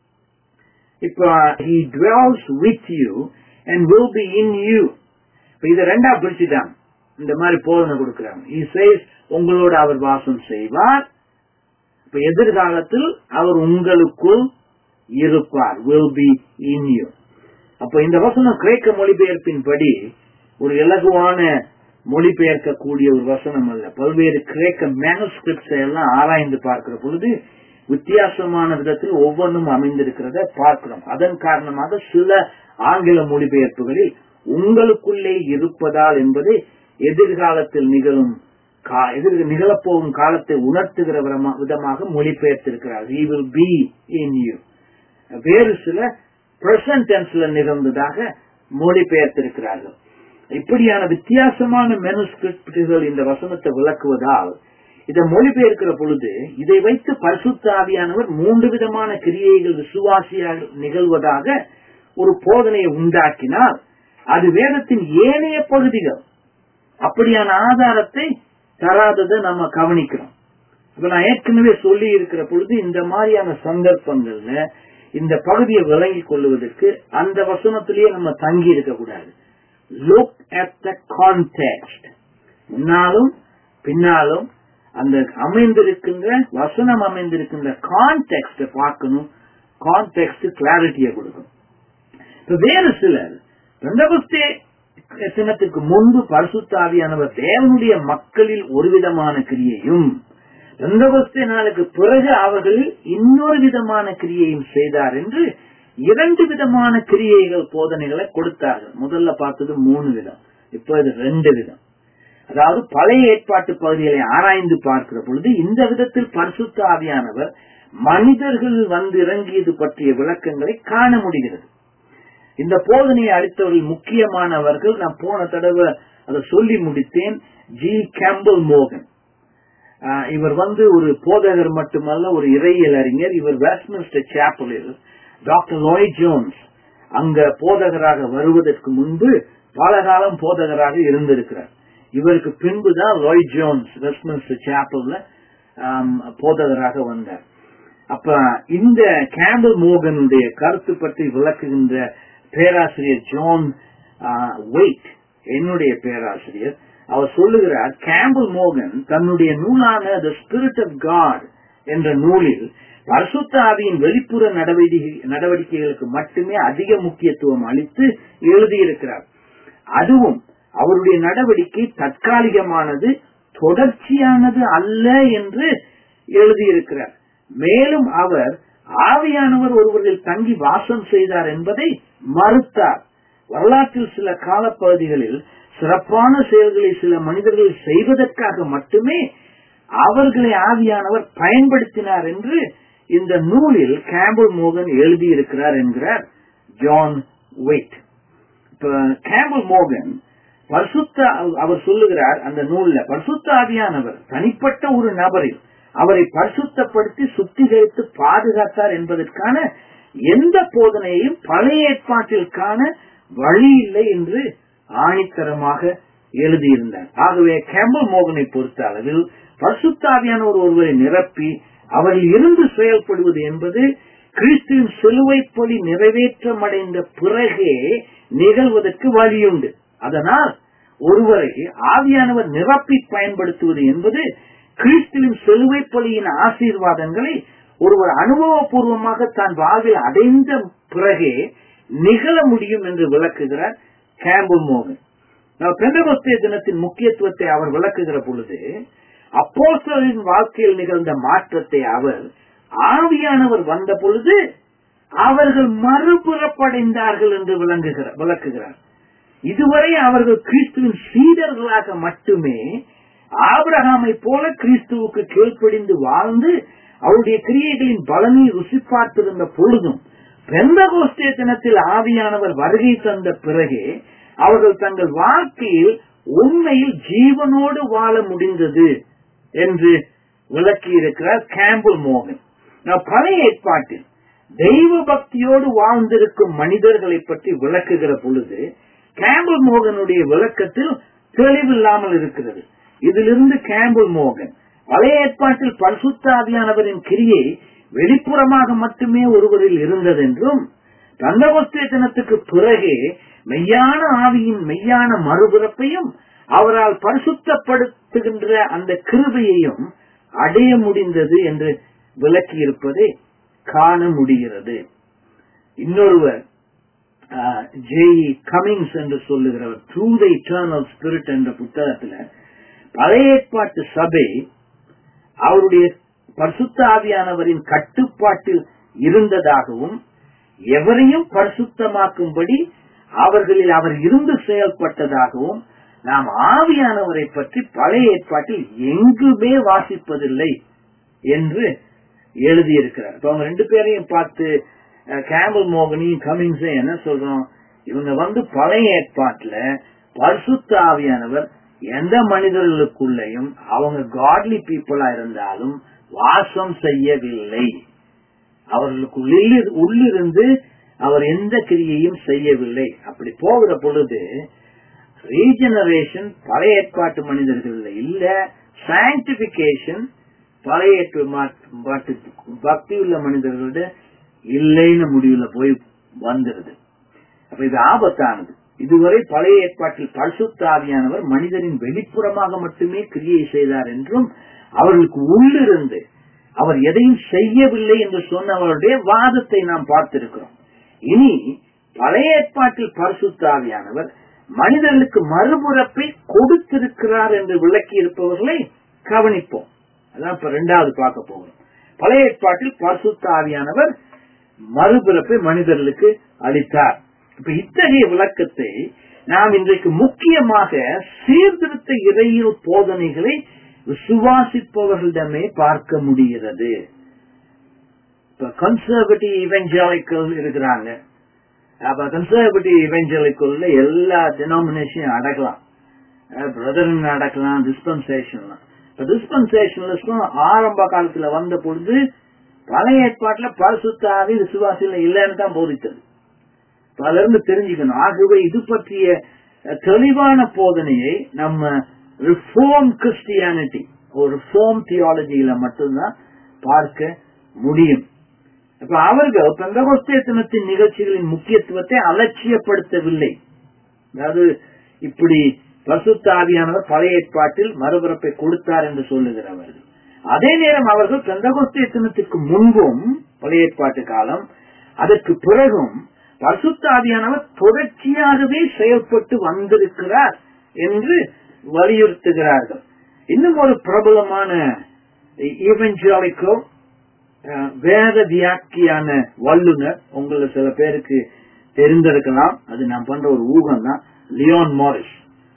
இப்ப he dwells with you and will be in you இப்ப இத ரெண்டா பிரிச்சுட்டாங்க இந்த மாதிரி போதனை கொடுக்கிறாங்க he says உங்களோட அவர் வாசம் செய்வார் இப்ப எதிர்காலத்தில் அவர் உங்களுக்குள் இருப்பார் will be in you அப்ப இந்த வசனம் கிரேக்க மொழிபெயர்ப்பின்படி ஒரு இலகுவான மொழிபெயர்க்கக்கூடிய ஒரு வசனம் அல்ல பல்வேறு கிரேக்க மேனஸ்கிரிப்ட்ஸ் எல்லாம் ஆராய்ந்து பார்க்கிற பொழுது வித்தியாசமான விதத்தில் ஒவ்வொன்றும் அமைந்திருக்கிறத பார்க்கிறோம் அதன் காரணமாக சில ஆங்கில மொழிபெயர்ப்புகளில் உங்களுக்குள்ளே இருப்பதால் என்பது எதிர்காலத்தில் நிகழும் எதிர் நிகழப்போகும் காலத்தை உணர்த்துகிற விதமாக மொழிபெயர்த்திருக்கிறார் he will be in you வேறு சில பிரசன்ட் டென்ஸ்ல நிகழ்ந்ததாக மொழிபெயர்த்திருக்கிறார்கள் இப்படியான வித்தியாசமான மெனுஸ்கிரிப்டுகள் இந்த வசனத்தை விளக்குவதால் இதை மொழிபெயர்க்கிற பொழுது இதை வைத்து பரிசுத்த ஆவியானவர் மூன்று விதமான கிரியைகள் விசுவாசியாக நிகழ்வதாக ஒரு போதனையை உண்டாக்கினால் அது வேதத்தின் ஏனைய பகுதிகள் அப்படியான ஆதாரத்தை தராததை நம்ம கவனிக்கிறோம் இப்ப நான் ஏற்கனவே சொல்லி இருக்கிற பொழுது இந்த மாதிரியான சந்தர்ப்பங்கள்ல இந்த பகுதியை விளங்கிக் கொள்வதற்கு அந்த வசனத்திலேயே நம்ம தங்கி இருக்க கூடாது லுக் அட் த கான்டெக்ட் முன்னாலும் பின்னாலும் அந்த அமைந்திருக்கின்ற வசனம் அமைந்திருக்கின்ற கான்டெக்ட் பார்க்கணும் கான்டெக்ட் கிளாரிட்டியை கொடுக்கும் இப்ப வேறு சிலர் பெந்தகுஸ்தே தினத்துக்கு முன்பு பரிசுத்தாவியானவர் தேவனுடைய மக்களில் ஒரு விதமான கிரியையும் பெந்தகுஸ்தே நாளுக்கு பிறகு அவர்களில் இன்னொரு விதமான கிரியையும் செய்தார் என்று இரண்டு விதமான கிரியைகள் போதனைகளை கொடுத்தார்கள் முதல்ல பார்த்தது மூணு விதம் இப்ப இது ரெண்டு விதம் அதாவது பழைய ஏற்பாட்டு பகுதிகளை ஆராய்ந்து பார்க்கிற பொழுது இந்த விதத்தில் பரிசுத்த ஆவியானவர் மனிதர்கள் வந்து இறங்கியது பற்றிய விளக்கங்களை காண முடிகிறது இந்த போதனையை அளித்தவர்கள் முக்கியமானவர்கள் நான் போன தடவை அதை சொல்லி முடித்தேன் ஜி கேம்பல் மோகன் இவர் வந்து ஒரு போதகர் மட்டுமல்ல ஒரு இறையியல் அறிஞர் இவர் வெஸ்ட்மின்ஸ்டர் சாப்பலில் டாக்டர் லோய் ஜோன்ஸ் அங்க போதகராக வருவதற்கு முன்பு பல காலம் போதகராக இருந்திருக்கிறார் இவருக்கு பின்புதான் லாய் ஜோன்ஸ் வெஸ்ட்மின்ஸ்டர் சாப்பல்ல போதகராக வந்தார் அப்ப இந்த கேம்பல் மோகனுடைய கருத்து பற்றி விளக்குகின்ற பேராசிரியர் ஜான் வெயிட் என்னுடைய பேராசிரியர் அவர் சொல்லுகிறார் கேம்பல் மோகன் தன்னுடைய நூலான த ஸ்பிரிட் ஆஃப் காட் என்ற நூலில் பரிசுத்த ஆவியின் வெளிப்புற நடவடிக்கைகளுக்கு மட்டுமே அதிக முக்கியத்துவம் அளித்து எழுதியிருக்கிறார் அதுவும் அவருடைய நடவடிக்கை தற்காலிகமானது தொடர்ச்சியானது அல்ல என்று எழுதியிருக்கிறார் மேலும் அவர் ஆவியானவர் ஒருவரில் தங்கி வாசம் செய்தார் என்பதை மறுத்தார் வரலாற்றில் சில காலப்பகுதிகளில் சிறப்பான செயல்களை சில மனிதர்கள் செய்வதற்காக மட்டுமே அவர்களை ஆவியானவர் பயன்படுத்தினார் என்று இந்த நூலில் கேம்பல் மோகன் எழுதியிருக்கிறார் என்கிறார் ஜான் வெயிட் இப்ப கேம்பல் மோகன் பரிசுத்த அவர் சொல்லுகிறார் அந்த நூல்ல பரிசுத்த ஆவியானவர் தனிப்பட்ட ஒரு நபரில் அவரை பரிசுத்தப்படுத்தி சுத்திகரித்து பாதுகாத்தார் என்பதற்கான எந்த போதனையையும் பழைய ஏற்பாட்டில் காண வழி இல்லை என்று ஆணித்தரமாக எழுதியிருந்தார் ஆகவே கேம்பல் மோகனை பொறுத்த அளவில் பரிசுத்தாவியானவர் ஒருவரை நிரப்பி அவரில் இருந்து செயல்படுவது என்பது கிறிஸ்துவின் சிலுவை பலி நிறைவேற்றமடைந்த பிறகே நிகழ்வதற்கு வழியுண்டு அதனால் ஒருவரை ஆவியானவர் நிரப்பி பயன்படுத்துவது என்பது கிறிஸ்துவின் சிலுவை பலியின் ஆசீர்வாதங்களை ஒருவர் அனுபவபூர்வமாக தான் வாழ்வில் அடைந்த பிறகே நிகழ முடியும் என்று விளக்குகிறார் கேம்பல் மோகன் பெந்தகோஸ்தே தினத்தின் முக்கியத்துவத்தை அவர் விளக்குகிற பொழுது அப்போஸ்தலரின் வாழ்க்கையில் நிகழ்ந்த மாற்றத்தை அவர் ஆவியானவர் வந்த பொழுது அவர்கள் மறுபுறப்படைந்தார்கள் என்று விளங்குகிறார் விளக்குகிறார் இதுவரை அவர்கள் கிறிஸ்துவின் சீடர்களாக மட்டுமே ஆபிரகாமை போல கிறிஸ்துவுக்கு கீழ்ப்படிந்து வாழ்ந்து அவருடைய கிரியைகளின் பலனை ருசி பார்த்திருந்த பொழுதும் பெந்தகோஸ்தே தினத்தில் ஆவியானவர் வருகை தந்த பிறகே அவர்கள் தங்கள் வாழ்க்கையில் உண்மையில் ஜீவனோடு வாழ முடிந்தது என்று விளக்கி இருக்கிறார் கேம்பல் மோகன் நான் பழைய ஏற்பாட்டில் தெய்வ பக்தியோடு வாழ்ந்திருக்கும் மனிதர்களை பற்றி விளக்குகிற பொழுது கேம்பல் மோகனுடைய விளக்கத்தில் தெளிவில்லாமல் இருக்கிறது இதிலிருந்து கேம்பல் மோகன் பழைய ஏற்பாட்டில் பரிசுத்தாவியானவரின் கிரியை வெளிப்புறமாக மட்டுமே ஒருவரில் இருந்ததென்றும் தந்தவஸ்தே தினத்துக்கு பிறகே மெய்யான ஆவியின் மெய்யான மறுபிறப்பையும் அவரால் பரிசுத்தப்படுத்துகின்ற அந்த கிருபையையும் அடைய முடிந்தது என்று விளக்கி இருப்பதை காண முடிகிறது இன்னொருவர் ஜே கமிங்ஸ் என்று சொல்லுகிறவர் த்ரூ த இட்டர்னல் ஸ்பிரிட் என்ற புத்தகத்துல பழைய ஏற்பாட்டு சபை அவருடைய பரிசுத்த ஆவியானவரின் கட்டுப்பாட்டில் இருந்ததாகவும் எவரையும் பரிசுத்தமாக்கும்படி அவர்களில் அவர் இருந்து செயல்பட்டதாகவும் நாம் ஆவியானவரை பற்றி பழைய ஏற்பாட்டில் எங்குமே வாசிப்பதில்லை என்று எழுதியிருக்கிறார் இப்ப அவங்க ரெண்டு பேரையும் பார்த்து கேம்பல் மோகனையும் கமிங்ஸையும் என்ன சொல்றோம் இவங்க வந்து பழைய ஏற்பாட்டுல பரிசுத்த ஆவியானவர் எந்த மனிதர்களுக்குள்ளேயும் அவங்க காட்லி பீப்புளா இருந்தாலும் வாசம் செய்யவில்லை அவர்களுக்கு உள்ளிருந்து அவர் எந்த கிரியையும் செய்யவில்லை அப்படி போகிற பொழுது ரீஜெனரேஷன் பழைய ஏற்பாட்டு மனிதர்கள் இல்ல சாங்கிபிகேஷன் பழைய ஏற்பாட்டு பக்தி உள்ள மனிதர்களோட இல்லைன்னு முடிவுல போய் வந்துருது அப்ப இது ஆபத்தானது இதுவரை பழைய ஏற்பாட்டில் பரிசுத்தாவியானவர் மனிதனின் வெளிப்புறமாக மட்டுமே கிரியை செய்தார் என்றும் அவர்களுக்கு உள்ளிருந்து அவர் எதையும் செய்யவில்லை என்று சொன்ன அவருடைய வாதத்தை நாம் பார்த்திருக்கிறோம் இனி பழைய ஏற்பாட்டில் பரிசுத்தாவியானவர் மனிதர்களுக்கு மறுபுறப்பை கொடுத்திருக்கிறார் என்று விளக்கி இருப்பவர்களை கவனிப்போம் அதான் இப்ப ரெண்டாவது பார்க்க போகிறோம் பழைய ஏற்பாட்டில் பரிசுத்த ஆவியானவர் மறுபிறப்பை மனிதர்களுக்கு அளித்தார் இப்ப இத்தகைய விளக்கத்தை நாம் இன்றைக்கு முக்கியமாக சீர்திருத்த இறையில் போதனைகளை விசுவாசிப்பவர்களிடமே பார்க்க முடிகிறது இப்ப கன்சர்வேட்டிவ் இவெஞ்சலிக்கல் இருக்கிறாங்க அப்ப கன்சர்வேட்டிவ் இவெஞ்சலிக்கல்ல எல்லா டினாமினேஷனையும் அடக்கலாம் பிரதரன் அடக்கலாம் டிஸ்பென்சேஷன்லாம் இப்ப டிஸ்பென்சேஷனலிஸ்டும் ஆரம்ப காலத்துல வந்த பொழுது பழைய ஏற்பாட்டுல பரிசுத்தாவி விசுவாசியில இல்லைன்னு தான் போதித்தது அதுல இருந்து தெரிஞ்சுக்கணும் ஆகவே இது பற்றிய தெளிவான போதனையை நம்ம ரிஃபார்ம் கிறிஸ்டியானிட்டி ஒரு ரிஃபார்ம் தியாலஜியில மட்டும்தான் பார்க்க முடியும் இப்ப அவர்கள் பெந்தகோஸ்தேத்தனத்தின் நிகழ்ச்சிகளின் முக்கியத்துவத்தை அலட்சியப்படுத்தவில்லை அதாவது இப்படி பசுத்தாவியானவர் பழைய ஏற்பாட்டில் மறுபிறப்பை கொடுத்தார் என்று சொல்லுகிறவர்கள் அதே நேரம் அவர்கள் பெந்தகோஸ்தேத்தனத்துக்கு முன்பும் பழைய ஏற்பாட்டு காலம் அதற்கு பிறகும் பரிசுத்தாவியானவர் தொடர்ச்சியாகவே செயல்பட்டு வந்திருக்கிறார் என்று வலியுறுத்துகிறார்கள் இன்னும் ஒரு பிரபலமான ஈவென்ஜாலிக்கோ வேத வியாக்கியான வல்லுனர் உங்கள சில பேருக்கு தெரிந்திருக்கலாம் அது நான் பண்ற ஒரு ஊகம் தான் லியோன் மாரிஸ்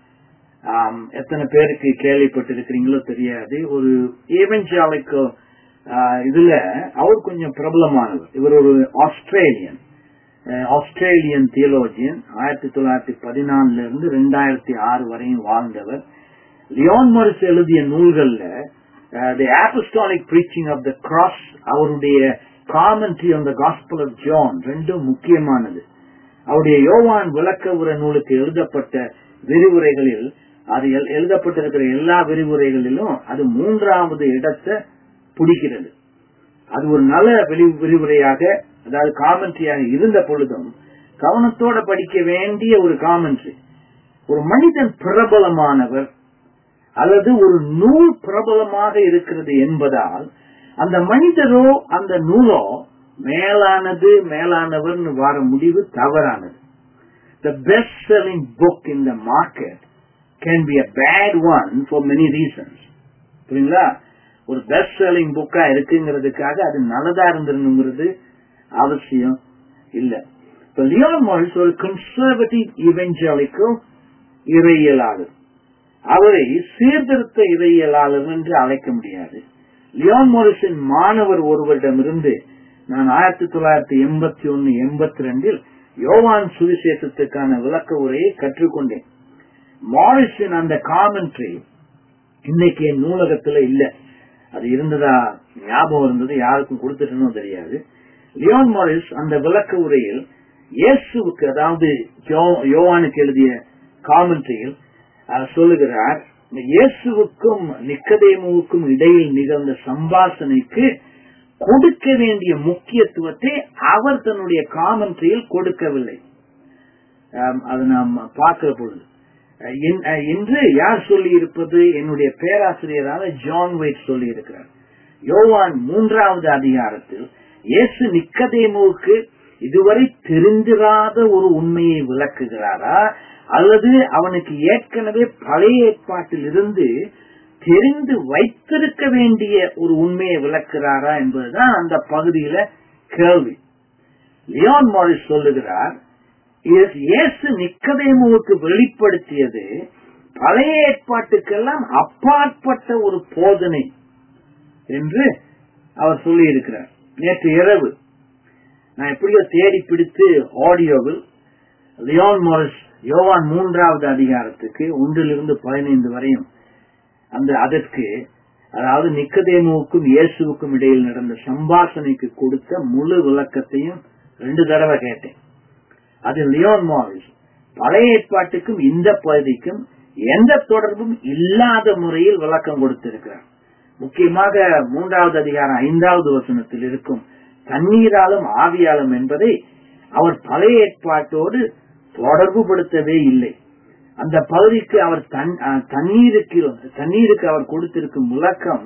எத்தனை பேருக்கு கேள்விப்பட்டிருக்கிறீங்களோ தெரியாது ஒரு ஈவென்ஜாலிக்கோ இதுல அவர் கொஞ்சம் பிரபலமானவர் இவர் ஒரு ஆஸ்திரேலியன் ஆஸ்திரேலியன் தியோலஜியன் ஆயிரத்தி தொள்ளாயிரத்தி பதினாலுல இருந்து ரெண்டாயிரத்தி ஆறு வரையும் வாழ்ந்தவர் லியோன் மரிஸ் எழுதிய நூல்கள்ல the apostolic preaching of the cross அவருடைய commentary on the gospel of John ரெண்டும் முக்கியமானது அவருடைய யோவான் விளக்க உர நூலுக்கு எழுதப்பட்ட விரிவுரைகளில் அது எழுதப்பட்டிருக்கிற எல்லா விரிவுரைகளிலும் அது மூன்றாவது இடத்தை பிடிக்கிறது அது ஒரு நல்ல விரிவுரையாக அதாவது காமெண்ட்ரியாக இருந்த பொழுதும் கவனத்தோட படிக்க வேண்டிய ஒரு காமெண்ட்ரி ஒரு மனிதன் பிரபலமானவர் அல்லது ஒரு நூல் பிரபலமாக இருக்கிறது என்பதால் அந்த மனிதரோ அந்த நூலோ மேலானது மேலானவர்னு வர முடிவு தவறானது the best selling book in the market can be a bad one for many reasons புரியுங்களா ஒரு பெஸ்ட் செல்லிங் புக்கா இருக்குங்கிறதுக்காக அது நல்லதா இருந்திருங்கிறது அவசியம் இல்ல இப்ப லியோன் மாரிஸ் ஒரு கன்சர்வேட்டிவ் இவெஞ்சலிக்கும் இறையியலாளர் அவரை சீர்திருத்த இறையியலாளர் என்று அழைக்க முடியாது லியோன் மோரிஸின் மாணவர் ஒருவரிடமிருந்து நான் ஆயிரத்தி தொள்ளாயிரத்தி எண்பத்தி ஒன்னு எண்பத்தி ரெண்டில் யோவான் சுவிசேஷத்துக்கான விளக்க உரையை கற்றுக்கொண்டேன் மாரிஸின் அந்த காமெண்ட்ரி இன்னைக்கு என் நூலகத்துல இல்ல அது இருந்ததா ஞாபகம் இருந்தது யாருக்கும் கொடுத்துட்டனோ தெரியாது லியோன் மாரிஸ் அந்த விளக்க உரையில் இயேசுவுக்கு அதாவது யோவானுக்கு எழுதிய காமெண்ட்ரியில் சொல்லுகிறார் இயேசுவுக்கும் நிக்கதேமுவுக்கும் இடையில் நிகழ்ந்த சம்பாசனைக்கு கொடுக்க வேண்டிய முக்கியத்துவத்தை அவர் தன்னுடைய காமெண்ட்ரியில் கொடுக்கவில்லை அது நாம் பார்க்கிற பொழுது என்று யார் சொல்லி இருப்பது என்னுடைய பேராசிரியரான ஜான் வெயிட் சொல்லி இருக்கிறார் யோவான் மூன்றாவது அதிகாரத்தில் இயேசு நிக்கதேமுவுக்கு இதுவரை தெரிந்திராத ஒரு உண்மையை விளக்குகிறாரா அல்லது அவனுக்கு ஏற்கனவே பழைய ஏற்பாட்டில் இருந்து தெரிந்து வைத்திருக்க வேண்டிய ஒரு உண்மையை விளக்குறாரா என்பதுதான் அந்த பகுதியில கேள்வி லியோன் மாரிஸ் சொல்லுகிறார் இயேசு நிக்கதேமுவுக்கு வெளிப்படுத்தியது பழைய ஏற்பாட்டுக்கெல்லாம் அப்பாற்பட்ட ஒரு போதனை என்று அவர் சொல்லி இருக்கிறார் நேற்று இரவு நான் எப்படியோ தேடி பிடித்து ஆடியோவில் லியோன் மாரிஸ் யோவான் மூன்றாவது அதிகாரத்துக்கு ஒன்றிலிருந்து பதினைந்து வரையும் அந்த அதற்கு அதாவது நிக்கதேமுவுக்கும் இயேசுவுக்கும் இடையில் நடந்த சம்பாஷணைக்கு கொடுத்த முழு விளக்கத்தையும் ரெண்டு தடவை கேட்டேன் அது லியோன் மாரிஸ் பழைய ஏற்பாட்டுக்கும் இந்த பகுதிக்கும் எந்த தொடர்பும் இல்லாத முறையில் விளக்கம் கொடுத்திருக்கிறார் முக்கியமாக மூன்றாவது அதிகாரம் ஐந்தாவது வசனத்தில் இருக்கும் தண்ணீராலும் ஆவியாலும் என்பதை அவர் பழைய ஏற்பாட்டோடு தொடர்பு படுத்தவே இல்லை அந்த பகுதிக்கு அவர் தண்ணீருக்கு தண்ணீருக்கு அவர் கொடுத்திருக்கும் விளக்கம்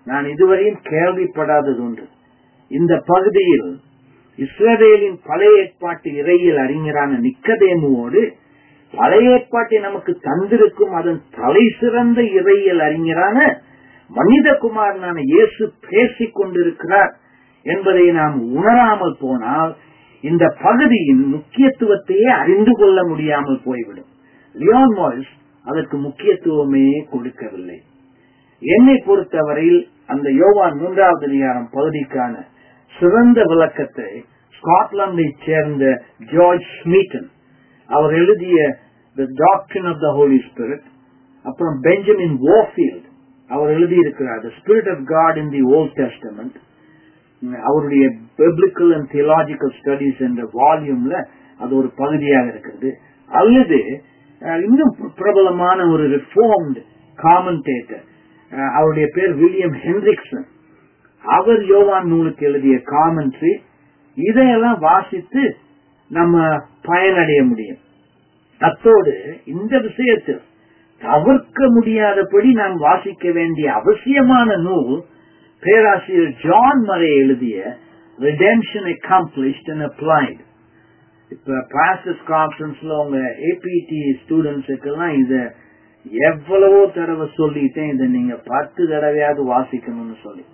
நான் இதுவரையும் கேள்விப்படாதது ஒன்று இந்த பகுதியில் இஸ்ரவேலின் பழைய ஏற்பாட்டு இறையில் அறிஞரான நிக்கதேமுவோடு பழைய ஏற்பாட்டை நமக்கு தந்திருக்கும் அதன் தலை சிறந்த இறையியல் அறிஞரான மனிதகுமாரனான இயேசு பேசிக் கொண்டிருக்கிறார் என்பதை நாம் உணராமல் போனால் இந்த பகுதியின் முக்கியத்துவத்தையே அறிந்து கொள்ள முடியாமல் போய்விடும் லியோன் மாய்ஸ் அதற்கு முக்கியத்துவமே கொடுக்கவில்லை என்னை பொறுத்தவரையில் அந்த யோவான் மூன்றாவது அதிகாரம் பகுதிக்கான சிறந்த விளக்கத்தை ஸ்காட்லாந்தை சேர்ந்த ஜார்ஜ் ஸ்மீட்டன் அவர் எழுதிய the doctor of the Holi Spirit அப்புறம் பெஞ்சமின் வாஃபீல்ட் அவர் எழுதியிருக்கிறார் the spirit of God in the Old Testament அவருடைய பிப்ளிக்கல் அண்ட் தியலாஜிக்கல் ஸ்டடிஸ் என்ற வால்யூம்ல அது ஒரு பகுதியாக இருக்கிறது அல்லது இன்னும் பிரபலமான ஒரு ரிஃபார்ம்டு காமெண்டேட்டர் அவருடைய பேர் வில்லியம் ஹென்ரிக்சன் அவர் யோவான் நூலுக்கு எழுதிய காமெண்ட்ரி இதையெல்லாம் வாசித்து நம்ம பயனடைய முடியும் அத்தோடு இந்த விஷயத்தில் தவிர்க்க முடியாதபடி நாம் வாசிக்க வேண்டிய அவசியமான நூல் பேராசிரியர் ஜான் மரே எழுதிய ரிடெம்ஷன் அக்காம்ப்ளிஷ்ட் அண்ட் அப்ளைட் இப்ப பாஸ்டர்ஸ் கான்ஃபரன்ஸ்ல உங்க ஏபிடி ஸ்டூடெண்ட்ஸுக்கு எல்லாம் இத எவ்வளவோ தடவை சொல்லிட்டேன் இதை நீங்க பத்து தடவையாவது வாசிக்கணும்னு சொல்லி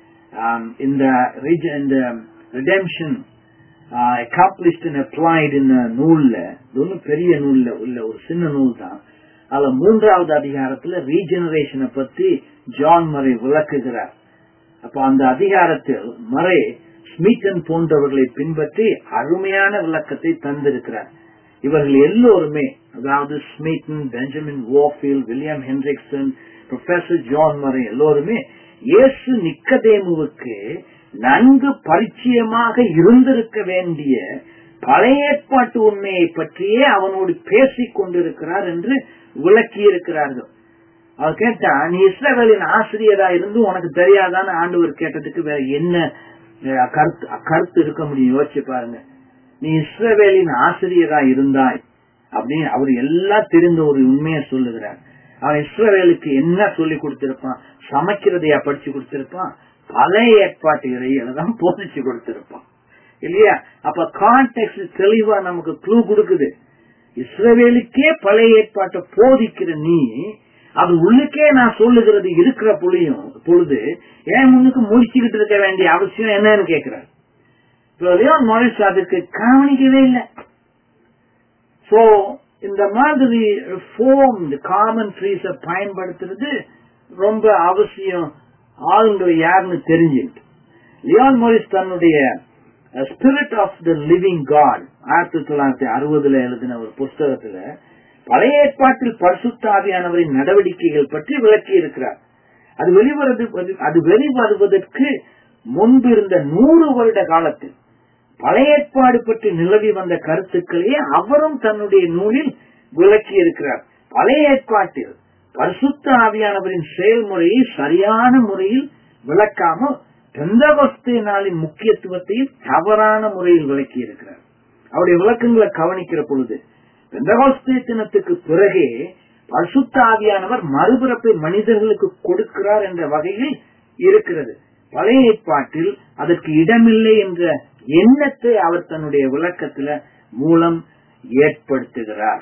இந்த இந்த ரிடெம்ஷன் அக்காம்ப்ளிஷ்ட் அண்ட் அப்ளைட் இந்த நூல்ல இது ஒன்றும் பெரிய நூல்ல உள்ள ஒரு சின்ன நூல் தான் அதுல மூன்றாவது அதிகாரத்துல ரீஜெனரேஷனை பத்தி ஜான் மறை விளக்குகிறார் அப்ப அந்த அதிகாரத்தில் மறை ஸ்மீட்டன் போன்றவர்களை பின்பற்றி அருமையான விளக்கத்தை தந்திருக்கிறார் இவர்கள் எல்லோருமே அதாவது Smeaton Benjamin Warfield William Hendriksen professor John Murray எல்லோருமே இயேசு நிக்கதேமுவுக்கு நன்கு பரிச்சயமாக இருந்திருக்க வேண்டிய பழைய ஏற்பாட்டு உண்மையை பற்றியே அவனோடு பேசிக் கொண்டிருக்கிறார் என்று விளக்கி இருக்கிறார்கள் அவர் கேட்டா நீ இஸ்ரவேலின் ஆசிரியரா இருந்து உனக்கு தெரியாதான்னு ஆண்டவர் கேட்டதுக்கு வேற என்ன கருத்து கருத்து இருக்க முடியும் யோசிச்சு பாருங்க நீ இஸ்ரவேலின் ஆசிரியரா இருந்தாய் அப்படின்னு அவர் எல்லாம் தெரிந்த ஒரு உண்மையை சொல்லுகிறார் அவன் இஸ்ரவேலுக்கு என்ன சொல்லி கொடுத்திருப்பான் சமைக்கிறதையா படிச்சு கொடுத்திருப்பான் பழைய ஏற்பாட்டு இறையில தான் போதிச்சு கொடுத்திருப்பான் இல்லையா அப்ப கான்டெக்ட் தெளிவா நமக்கு க்ளூ கொடுக்குது இஸ்ரவேலுக்கே பழைய ஏற்பாட்டை போதிக்கிற நீ அது உள்ளுக்கே நான் சொல்லுகிறது இருக்கிற புள்ளியும் பொழுது ஏன் முன்னுக்கு முடிச்சுக்கிட்டு இருக்க வேண்டிய அவசியம் என்னன்னு கேட்கிறார் மொழிஸ் அதுக்கு கவனிக்கவே இல்லை சோ இந்த மாதிரி ரிஃபார்ம்டு காமெண்ட்ரிஸ பயன்படுத்துறது ரொம்ப அவசியம் ஆளுங்க யாருன்னு தெரிஞ்சுக்கிட்டு லியான் மோரிஸ் தன்னுடைய spirit of the living God ஆயிரத்தி தொள்ளாயிரத்தி அறுபதுல எழுதின ஒரு புஸ்தகத்துல பழைய ஏற்பாட்டில் பரிசுத்தாவியானவரின் நடவடிக்கைகள் பற்றி விளக்கி இருக்கிறார் அது வெளிவருது அது வெளிவருவதற்கு முன்பு இருந்த நூறு வருட காலத்தில் பழைய ஏற்பாடு பற்றி நிலவி வந்த கருத்துக்களையே அவரும் தன்னுடைய நூலில் விளக்கி இருக்கிறார் பழைய ஏற்பாட்டில் பரிசுத்த ஆவியானவரின் செயல்முறையை சரியான முறையில் விளக்காமல் பெந்தகோஸ்தே நாளின் முக்கியத்துவத்தையும் தவறான முறையில் விளக்கி இருக்கிறார் அவருடைய விளக்கங்களை கவனிக்கிற பொழுது பெந்தகோஸ்தே தினத்துக்கு பிறகே பரிசுத்த ஆவியானவர் மறுபிறப்பை மனிதர்களுக்கு கொடுக்கிறார் என்ற வகையில் இருக்கிறது பழைய ஏற்பாட்டில் அதற்கு இடமில்லை என்ற எண்ணத்தை அவர் தன்னுடைய விளக்கத்துல மூலம் ஏற்படுத்துகிறார்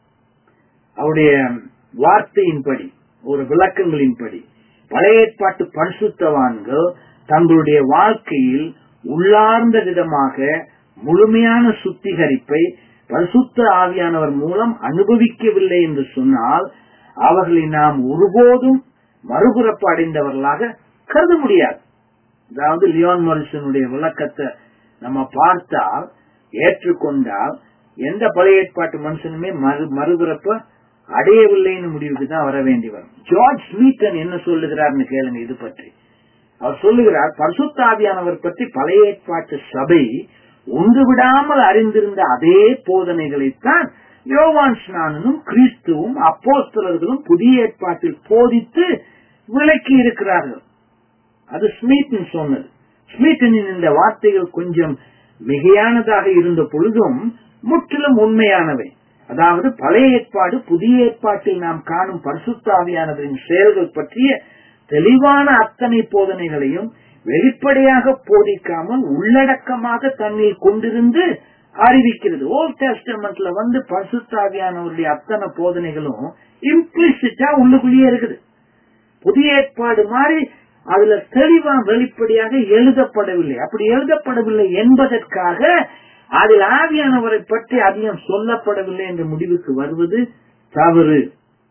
அவருடைய வார்த்தையின்படி ஒரு விளக்கங்களின்படி பழைய ஏற்பாட்டு பரிசுத்தவான்கள் தங்களுடைய வாழ்க்கையில் உள்ளார்ந்த விதமாக முழுமையான சுத்திகரிப்பை பரிசுத்த ஆவியானவர் மூலம் அனுபவிக்கவில்லை என்று சொன்னால் அவர்களை நாம் ஒருபோதும் மறுபுறப்பு அடைந்தவர்களாக கருத முடியாது அதாவது லியோன் மரிசனுடைய விளக்கத்தை நம்ம பார்த்தால் ஏற்றுக்கொண்டால் எந்த பழைய ஏற்பாட்டு மனுஷனுமே மறு மறுபிறப்ப அடையவில்லைன்னு முடிவுக்கு தான் வர வேண்டி வரும் ஜார்ஜ் ஸ்மீட்டன் என்ன சொல்லுகிறார்னு கேளுங்க இது பற்றி அவர் சொல்லுகிறார் பரிசுத்தாவியானவர் பற்றி பழைய ஏற்பாட்டு சபை ஒன்று விடாமல் அறிந்திருந்த அதே போதனைகளைத்தான் யோவான் ஸ்நானனும் கிறிஸ்துவும் அப்போஸ்தலர்களும் புதிய ஏற்பாட்டில் போதித்து விளக்கி இருக்கிறார்கள் அது ஸ்மீட்டன் சொன்னது ஸ்மீட்டனின் இந்த வார்த்தைகள் கொஞ்சம் மிகையானதாக இருந்த பொழுதும் முற்றிலும் உண்மையானவை அதாவது பழைய ஏற்பாடு புதிய ஏற்பாட்டில் நாம் காணும் பரிசுத்தாவியானவரின் செயல்கள் பற்றிய தெளிவான அத்தனை போதனைகளையும் வெளிப்படையாக போதிக்காமல் உள்ளடக்கமாக தன்னில் கொண்டிருந்து அறிவிக்கிறது ஓல்ட் டெஸ்டமெண்ட்ல வந்து பரிசுத்தாவியானவருடைய அத்தனை போதனைகளும் இம்ப்ளிசிட்டா உள்ளுக்குள்ளேயே இருக்குது புதிய ஏற்பாடு மாதிரி அதுல தெளிவா வெளிப்படையாக எழுதப்படவில்லை அப்படி எழுதப்படவில்லை என்பதற்காக அதில் ஆவியானவரை பற்றி அதிகம் சொல்லப்படவில்லை என்ற முடிவுக்கு வருவது தவறு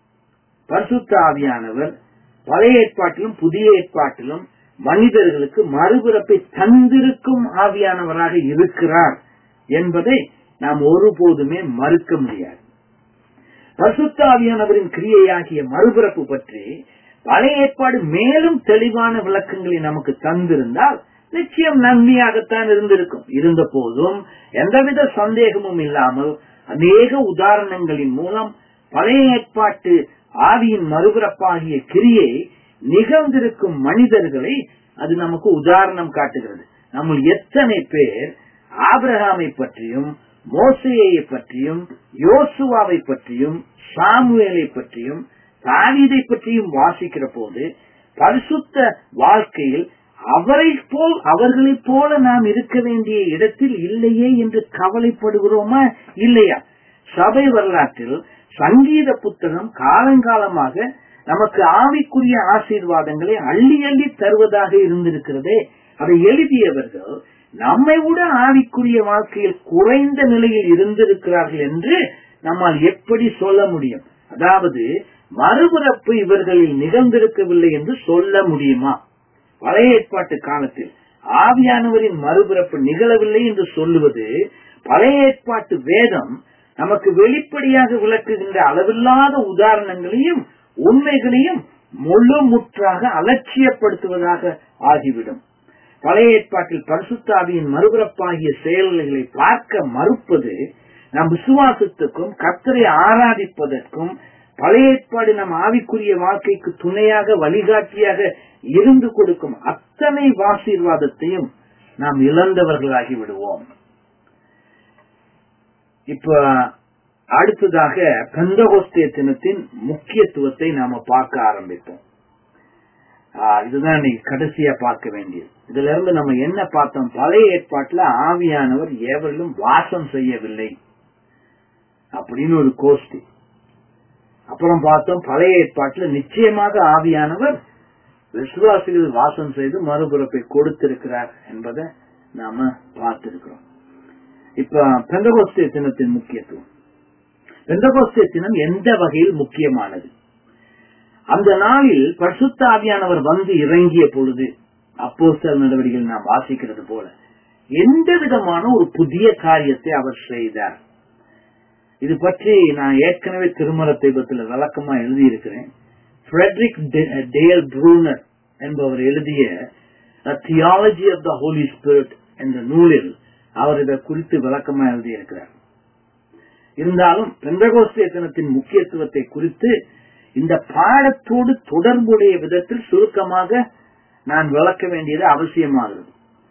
பரிசுத்த ஆவியானவர் பழைய ஏற்பாட்டிலும் புதிய ஏற்பாட்டிலும் மனிதர்களுக்கு மறுபிறப்பை தந்திருக்கும் ஆவியானவராக இருக்கிறார் என்பதை நாம் ஒருபோதுமே மறுக்க முடியாது பரிசுத்த ஆவியானவரின் கிரியையாகிய மறுபிறப்பு பற்றி பழைய ஏற்பாடு மேலும் தெளிவான விளக்கங்களை நமக்கு தந்திருந்தால் நிச்சயம் நன்மையாகத்தான் இருந்திருக்கும் இருந்த போதும் எந்தவித சந்தேகமும் இல்லாமல் அநேக உதாரணங்களின் மூலம் பழைய ஏற்பாட்டு ஆவியின் மறுபிறப்பாகிய கிரியை நிகழ்ந்திருக்கும் மனிதர்களை அது நமக்கு உதாரணம் காட்டுகிறது நம்ம எத்தனை பேர் ஆபிரகாமை பற்றியும் மோசையை பற்றியும் யோசுவாவை பற்றியும் சாமுவேலை பற்றியும் தாவீதை பற்றியும் வாசிக்கிற போது பரிசுத்த வாழ்க்கையில் அவரை போல் அவர்களைப் போல நாம் இருக்க வேண்டிய இடத்தில் இல்லையே என்று கவலைப்படுகிறோமா இல்லையா சபை வரலாற்றில் சங்கீத புத்தகம் காலங்காலமாக நமக்கு ஆவிக்குரிய ஆசீர்வாதங்களை அள்ளி அள்ளி தருவதாக இருந்திருக்கிறதே அதை எழுதியவர்கள் நம்மை விட ஆவிக்குரிய வாழ்க்கையில் குறைந்த நிலையில் இருந்திருக்கிறார்கள் என்று நம்மால் எப்படி சொல்ல முடியும் அதாவது மறுபிறப்பு இவர்களில் நிகழ்ந்திருக்கவில்லை என்று சொல்ல முடியுமா பழைய ஏற்பாட்டு காலத்தில் ஆவியானவரின் மறுபிறப்பு நிகழவில்லை என்று சொல்லுவது பழைய ஏற்பாட்டு வேதம் நமக்கு வெளிப்படையாக விளக்குகின்ற அளவில்லாத உதாரணங்களையும் உண்மைகளையும் முழு முற்றாக அலட்சியப்படுத்துவதாக ஆகிவிடும் பழைய ஏற்பாட்டில் பரிசுத்தாவியின் மறுபிறப்பாகிய செயல்களை பார்க்க மறுப்பது நம் விசுவாசத்துக்கும் கத்தரை ஆராதிப்பதற்கும் பழைய ஏற்பாடு நம் ஆவிக்குரிய வாழ்க்கைக்கு துணையாக வழிகாட்டியாக இருந்து கொடுக்கும் அத்தனை ஆசீர்வாதத்தையும் நாம் இழந்தவர்களாகி விடுவோம் இப்ப அடுத்ததாக பெந்தகோஸ்தே தினத்தின் முக்கியத்துவத்தை நாம பார்க்க ஆரம்பித்தோம் இதுதான் இன்னைக்கு கடைசியா பார்க்க வேண்டியது இதுல இருந்து நம்ம என்ன பார்த்தோம் பழைய ஏற்பாட்டுல ஆவியானவர் எவரிலும் வாசம் செய்யவில்லை அப்படின்னு ஒரு கோஷ்டி அப்புறம் பார்த்தோம் பழைய ஏற்பாட்டுல நிச்சயமாக ஆவியானவர் விசுவாசிகள் வாசம் செய்து மறுபிறப்பை கொடுத்திருக்கிறார் என்பதை நாம பார்த்திருக்கிறோம் இப்ப பெந்தகோஸ்தே தினத்தின் முக்கியத்துவம் பெந்தகோஸ்தே தினம் எந்த வகையில் முக்கியமானது அந்த நாளில் பரிசுத்த ஆவியானவர் வந்து இறங்கிய பொழுது அப்போஸ்தல் நடவடிக்கைகள் நாம் வாசிக்கிறது போல எந்த விதமான ஒரு புதிய காரியத்தை அவர் செய்தார் இது பற்றி நான் ஏற்கனவே திருமணத்தை பத்தில விளக்கமா எழுதியிருக்கிறேன் ஃபிரெட்ரிக் டேல் ப்ரூனர் என்பவர் எழுதிய theology of the Holi Spirit என்ற நூலில் அவர் இதை குறித்து விளக்கமா எழுதியிருக்கிறார் இருந்தாலும் பெந்தகோஸ்திய தினத்தின் முக்கியத்துவத்தை குறித்து இந்த பாடத்தோடு தொடர்புடைய விதத்தில் சுருக்கமாக நான் விளக்க வேண்டியது அவசியமாகிறது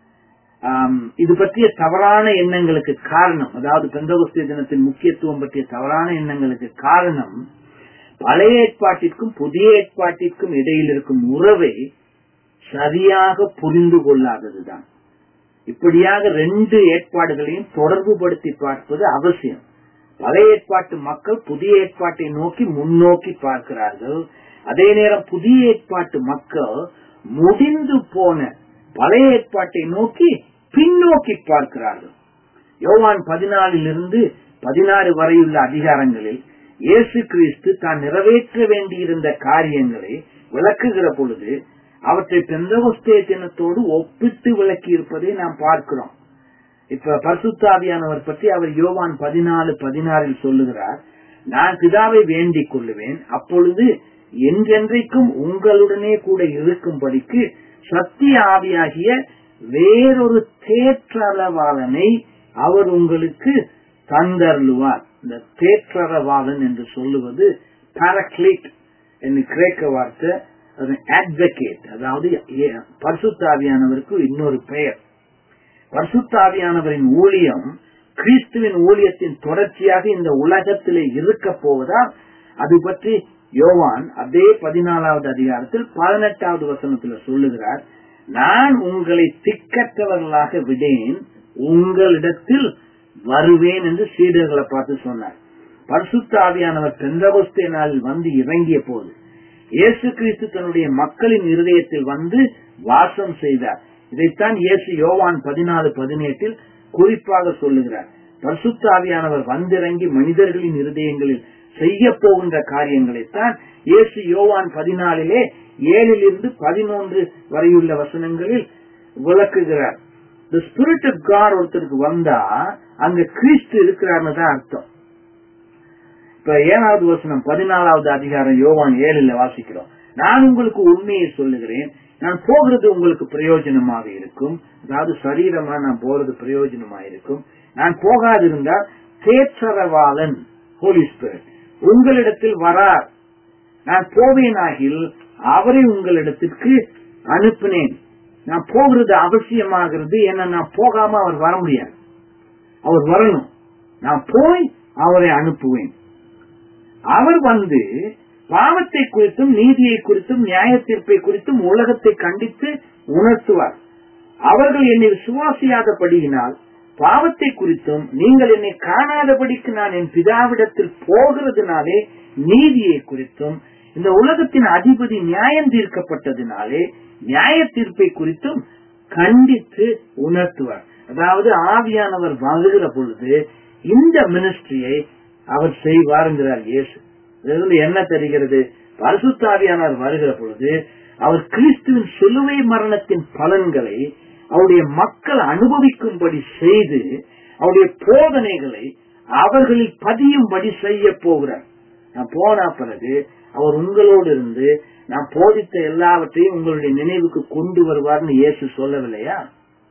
இது பற்றிய தவறான எண்ணங்களுக்கு காரணம் அதாவது பெந்தகோஸ்திய தினத்தின் முக்கியத்துவம் பற்றிய தவறான எண்ணங்களுக்கு காரணம் பழைய ஏற்பாட்டிற்கும் புதிய ஏற்பாட்டிற்கும் இடையில் இருக்கும் உறவை சரியாக புரிந்து கொள்ளாததுதான் இப்படியாக ரெண்டு ஏற்பாடுகளையும் தொடர்பு படுத்தி பார்ப்பது அவசியம் பழைய ஏற்பாட்டு மக்கள் புதிய ஏற்பாட்டை நோக்கி முன்னோக்கி பார்க்கிறார்கள் அதே நேரம் புதிய ஏற்பாட்டு மக்கள் முடிந்து போன பழைய ஏற்பாட்டை நோக்கி பின்னோக்கி பார்க்கிறார்கள் யோவான் பதினாலிலிருந்து பதினாறு வரையுள்ள அதிகாரங்களில் இயேசு கிறிஸ்து தான் நிறைவேற்ற வேண்டியிருந்த காரியங்களை விளக்குகிற பொழுது அவற்றை பெந்தகோஸ்தே தினத்தோடு ஒப்பிட்டு விளக்கி இருப்பதை நாம் பார்க்கிறோம் இப்ப பரிசுத்தாவியானவர் பற்றி அவர் யோவான் பதினாலு பதினாறில் சொல்லுகிறார் நான் பிதாவை வேண்டிக் கொள்ளுவேன் அப்பொழுது என்றென்றைக்கும் உங்களுடனே கூட இருக்கும்படிக்கு சத்திய ஆவியாகிய வேறொரு தேற்றளவாளனை அவர் உங்களுக்கு தந்தருளுவார் இந்த தேற்றரவாளன் என்று சொல்லுவது பாரக்லிக் என்று கிரேக்க வார்த்தை அட்வொகேட் அதாவது பரிசுத்தாவியானவருக்கு இன்னொரு பெயர் பரிசுத்தாவியானவரின் ஊழியம் கிறிஸ்துவின் ஊழியத்தின் தொடர்ச்சியாக இந்த உலகத்திலே இருக்க போவதால் அது பற்றி யோவான் அதே பதினாலாவது அதிகாரத்தில் பதினெட்டாவது வசனத்துல சொல்லுகிறார் நான் உங்களை திக்கற்றவர்களாக விடேன் உங்களிடத்தில் வருவேன் என்று சீடர்களை பார்த்து சொன்னார் பரிசுத்த ஆவியானவர் பெந்தகோஸ்தே நாளில் வந்து இறங்கிய போது இயேசு கிறிஸ்து தன்னுடைய மக்களின் இருதயத்தில் வந்து வாசம் செய்தார் இதைத்தான் இயேசு யோவான் பதினாலு பதினெட்டில் குறிப்பாக சொல்லுகிறார் பரிசுத்த ஆவியானவர் வந்திறங்கி மனிதர்களின் இருதயங்களில் செய்ய போகின்ற காரியங்களைத்தான் இயேசு யோவான் பதினாலிலே ஏழிலிருந்து பதினொன்று வரையுள்ள வசனங்களில் விளக்குகிறார் தி ஸ்பிரிட் ஆஃப் காட் ஒருத்தருக்கு வந்தா அங்க கிறிஸ்து இருக்கிறார்னு தான் அர்த்தம் இப்ப ஏழாவது வசனம் பதினாலாவது அதிகாரம் யோவான் ஏழுல வாசிக்கிறோம் நான் உங்களுக்கு உண்மையை சொல்லுகிறேன் நான் போகிறது உங்களுக்கு பிரயோஜனமாக இருக்கும் அதாவது சரீரமா நான் போறது பிரயோஜனமா இருக்கும் நான் போகாதிருந்தால் தேற்றரவாளன் ஹோலி ஸ்பிரிட் உங்களிடத்தில் வரார் நான் போவேனாகில் அவரை உங்களிடத்திற்கு அனுப்பினேன் நான் போகிறது அவசியமாகிறது ஏன்னா நான் போகாம அவர் வர முடியாது அவர் வரணும் நான் போய் அவரை அனுப்புவேன் அவர் வந்து பாவத்தை குறித்தும் நீதியை குறித்தும் நியாய தீர்ப்பை குறித்தும் உலகத்தை கண்டித்து உணர்த்துவார் அவர்கள் என்னை விசுவாசியாதபடியினால் பாவத்தை குறித்தும் நீங்கள் என்னை காணாதபடிக்கு நான் என் பிதாவிடத்தில் போகிறதுனாலே நீதியை குறித்தும் இந்த உலகத்தின் அதிபதி நியாயம் தீர்க்கப்பட்டதினாலே நியாய தீர்ப்பை குறித்தும் கண்டித்து உணர்த்துவார் அதாவது ஆவியானவர் வருகிற பொழுது இந்த மினிஸ்ட்ரியை அவர் செய்வாருங்கிறார் இயேசு இதிலிருந்து என்ன தெரிகிறது பரிசுத்தாவியானவர் வருகிற பொழுது அவர் கிறிஸ்துவின் சிலுவை மரணத்தின் பலன்களை அவருடைய மக்கள் அனுபவிக்கும்படி செய்து அவருடைய போதனைகளை அவர்களில் பதியும்படி செய்ய போகிறார் நான் போன பிறகு அவர் உங்களோடு இருந்து நான் போதித்த எல்லாவற்றையும் உங்களுடைய நினைவுக்கு கொண்டு வருவார்னு இயேசு சொல்லவில்லையா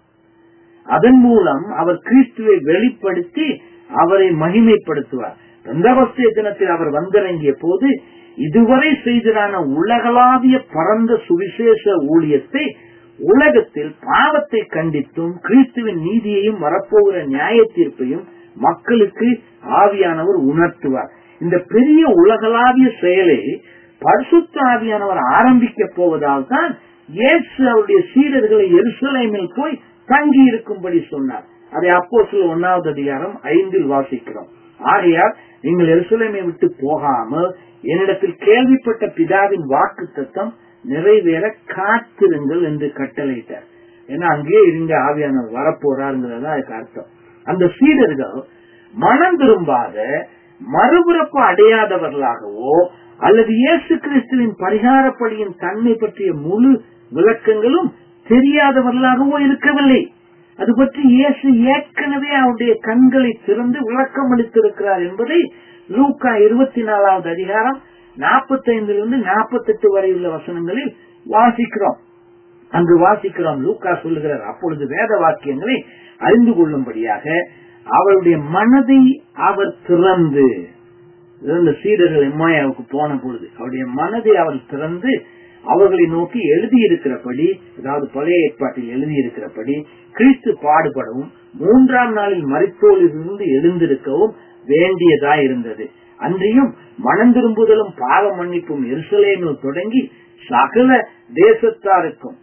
அதன் மூலம் அவர் கிறிஸ்துவை வெளிப்படுத்தி அவரை மகிமைப்படுத்துவார் பெந்தகோஸ்தே தினத்தில் அவர் வந்திறங்கிய போது இதுவரை செய்ததான உலகளாவிய பரந்த சுவிசேஷ ஊழியத்தை உலகத்தில் பாவத்தை கண்டித்தும் கிறிஸ்துவின் நீதியையும் வரப்போகிற நியாய தீர்ப்பையும் மக்களுக்கு ஆவியானவர் உணர்த்துவார் இந்த பெரிய உலகளாவிய செயலை பரிசுத்த ஆவியானவர் ஆரம்பிக்க போவதால் தான் இயேசு அவருடைய சீடர்களை எருசலேமில் போய் தங்கி இருக்கும்படி சொன்னார் அதை அப்போ சில ஒன்னாவது அதிகாரம் ஐந்தில் வாசிக்கிறோம் ஆகையால் நீங்கள் எருசலேமை விட்டு போகாமல் என்னிடத்தில் கேள்விப்பட்ட பிதாவின் வாக்கு தத்தம் நிறைவேற காத்திருங்கள் என்று கட்டளையிட்டார் ஏன்னா அங்கேயே இருங்க ஆவியானவர் வரப்போறாருங்கிறதா அதுக்கு அர்த்தம் அந்த சீடர்கள் மனம் திரும்பாத மறுபிறப்பு அடையாதவர்களாகவோ அல்லது இயேசு கிறிஸ்துவின் பரிகாரப்படியின் தன்மை பற்றிய முழு விளக்கங்களும் தெரியாதவர்களாகவோ இருக்கவில்லை அது பற்றி இயேசு ஏற்கனவே அவருடைய கண்களை திறந்து விளக்கம் அளித்திருக்கிறார் என்பதை லூக்கா இருபத்தி நாலாவது அதிகாரம் நாற்பத்தி ஐந்திலிருந்து நாற்பத்தி எட்டு வரை உள்ள வசனங்களில் வாசிக்கிறோம் அங்கு வாசிக்கிறோம் லூக்கா சொல்லுகிறார் அப்பொழுது வேத வாக்கியங்களை அறிந்து கொள்ளும்படியாக அவருடைய மனதை அவர் திறந்து இந்த சீடர்கள் எம்மாயாவுக்கு போன பொழுது அவருடைய மனதை அவர் திறந்து அவர்களை நோக்கி எழுதியிருக்கிறபடி அதாவது பழைய ஏற்பாட்டில் எழுதியிருக்கிறபடி கிறிஸ்து பாடுபடவும் மூன்றாம் நாளில் மறித்தோலிலிருந்து எழுந்திருக்கவும் வேண்டியதா இருந்தது அன்றியும் மனம் திரும்புதலும் பாவ மன்னிப்பும் எருசலேமில் தொடங்கி சகல தேசத்தாருக்கும்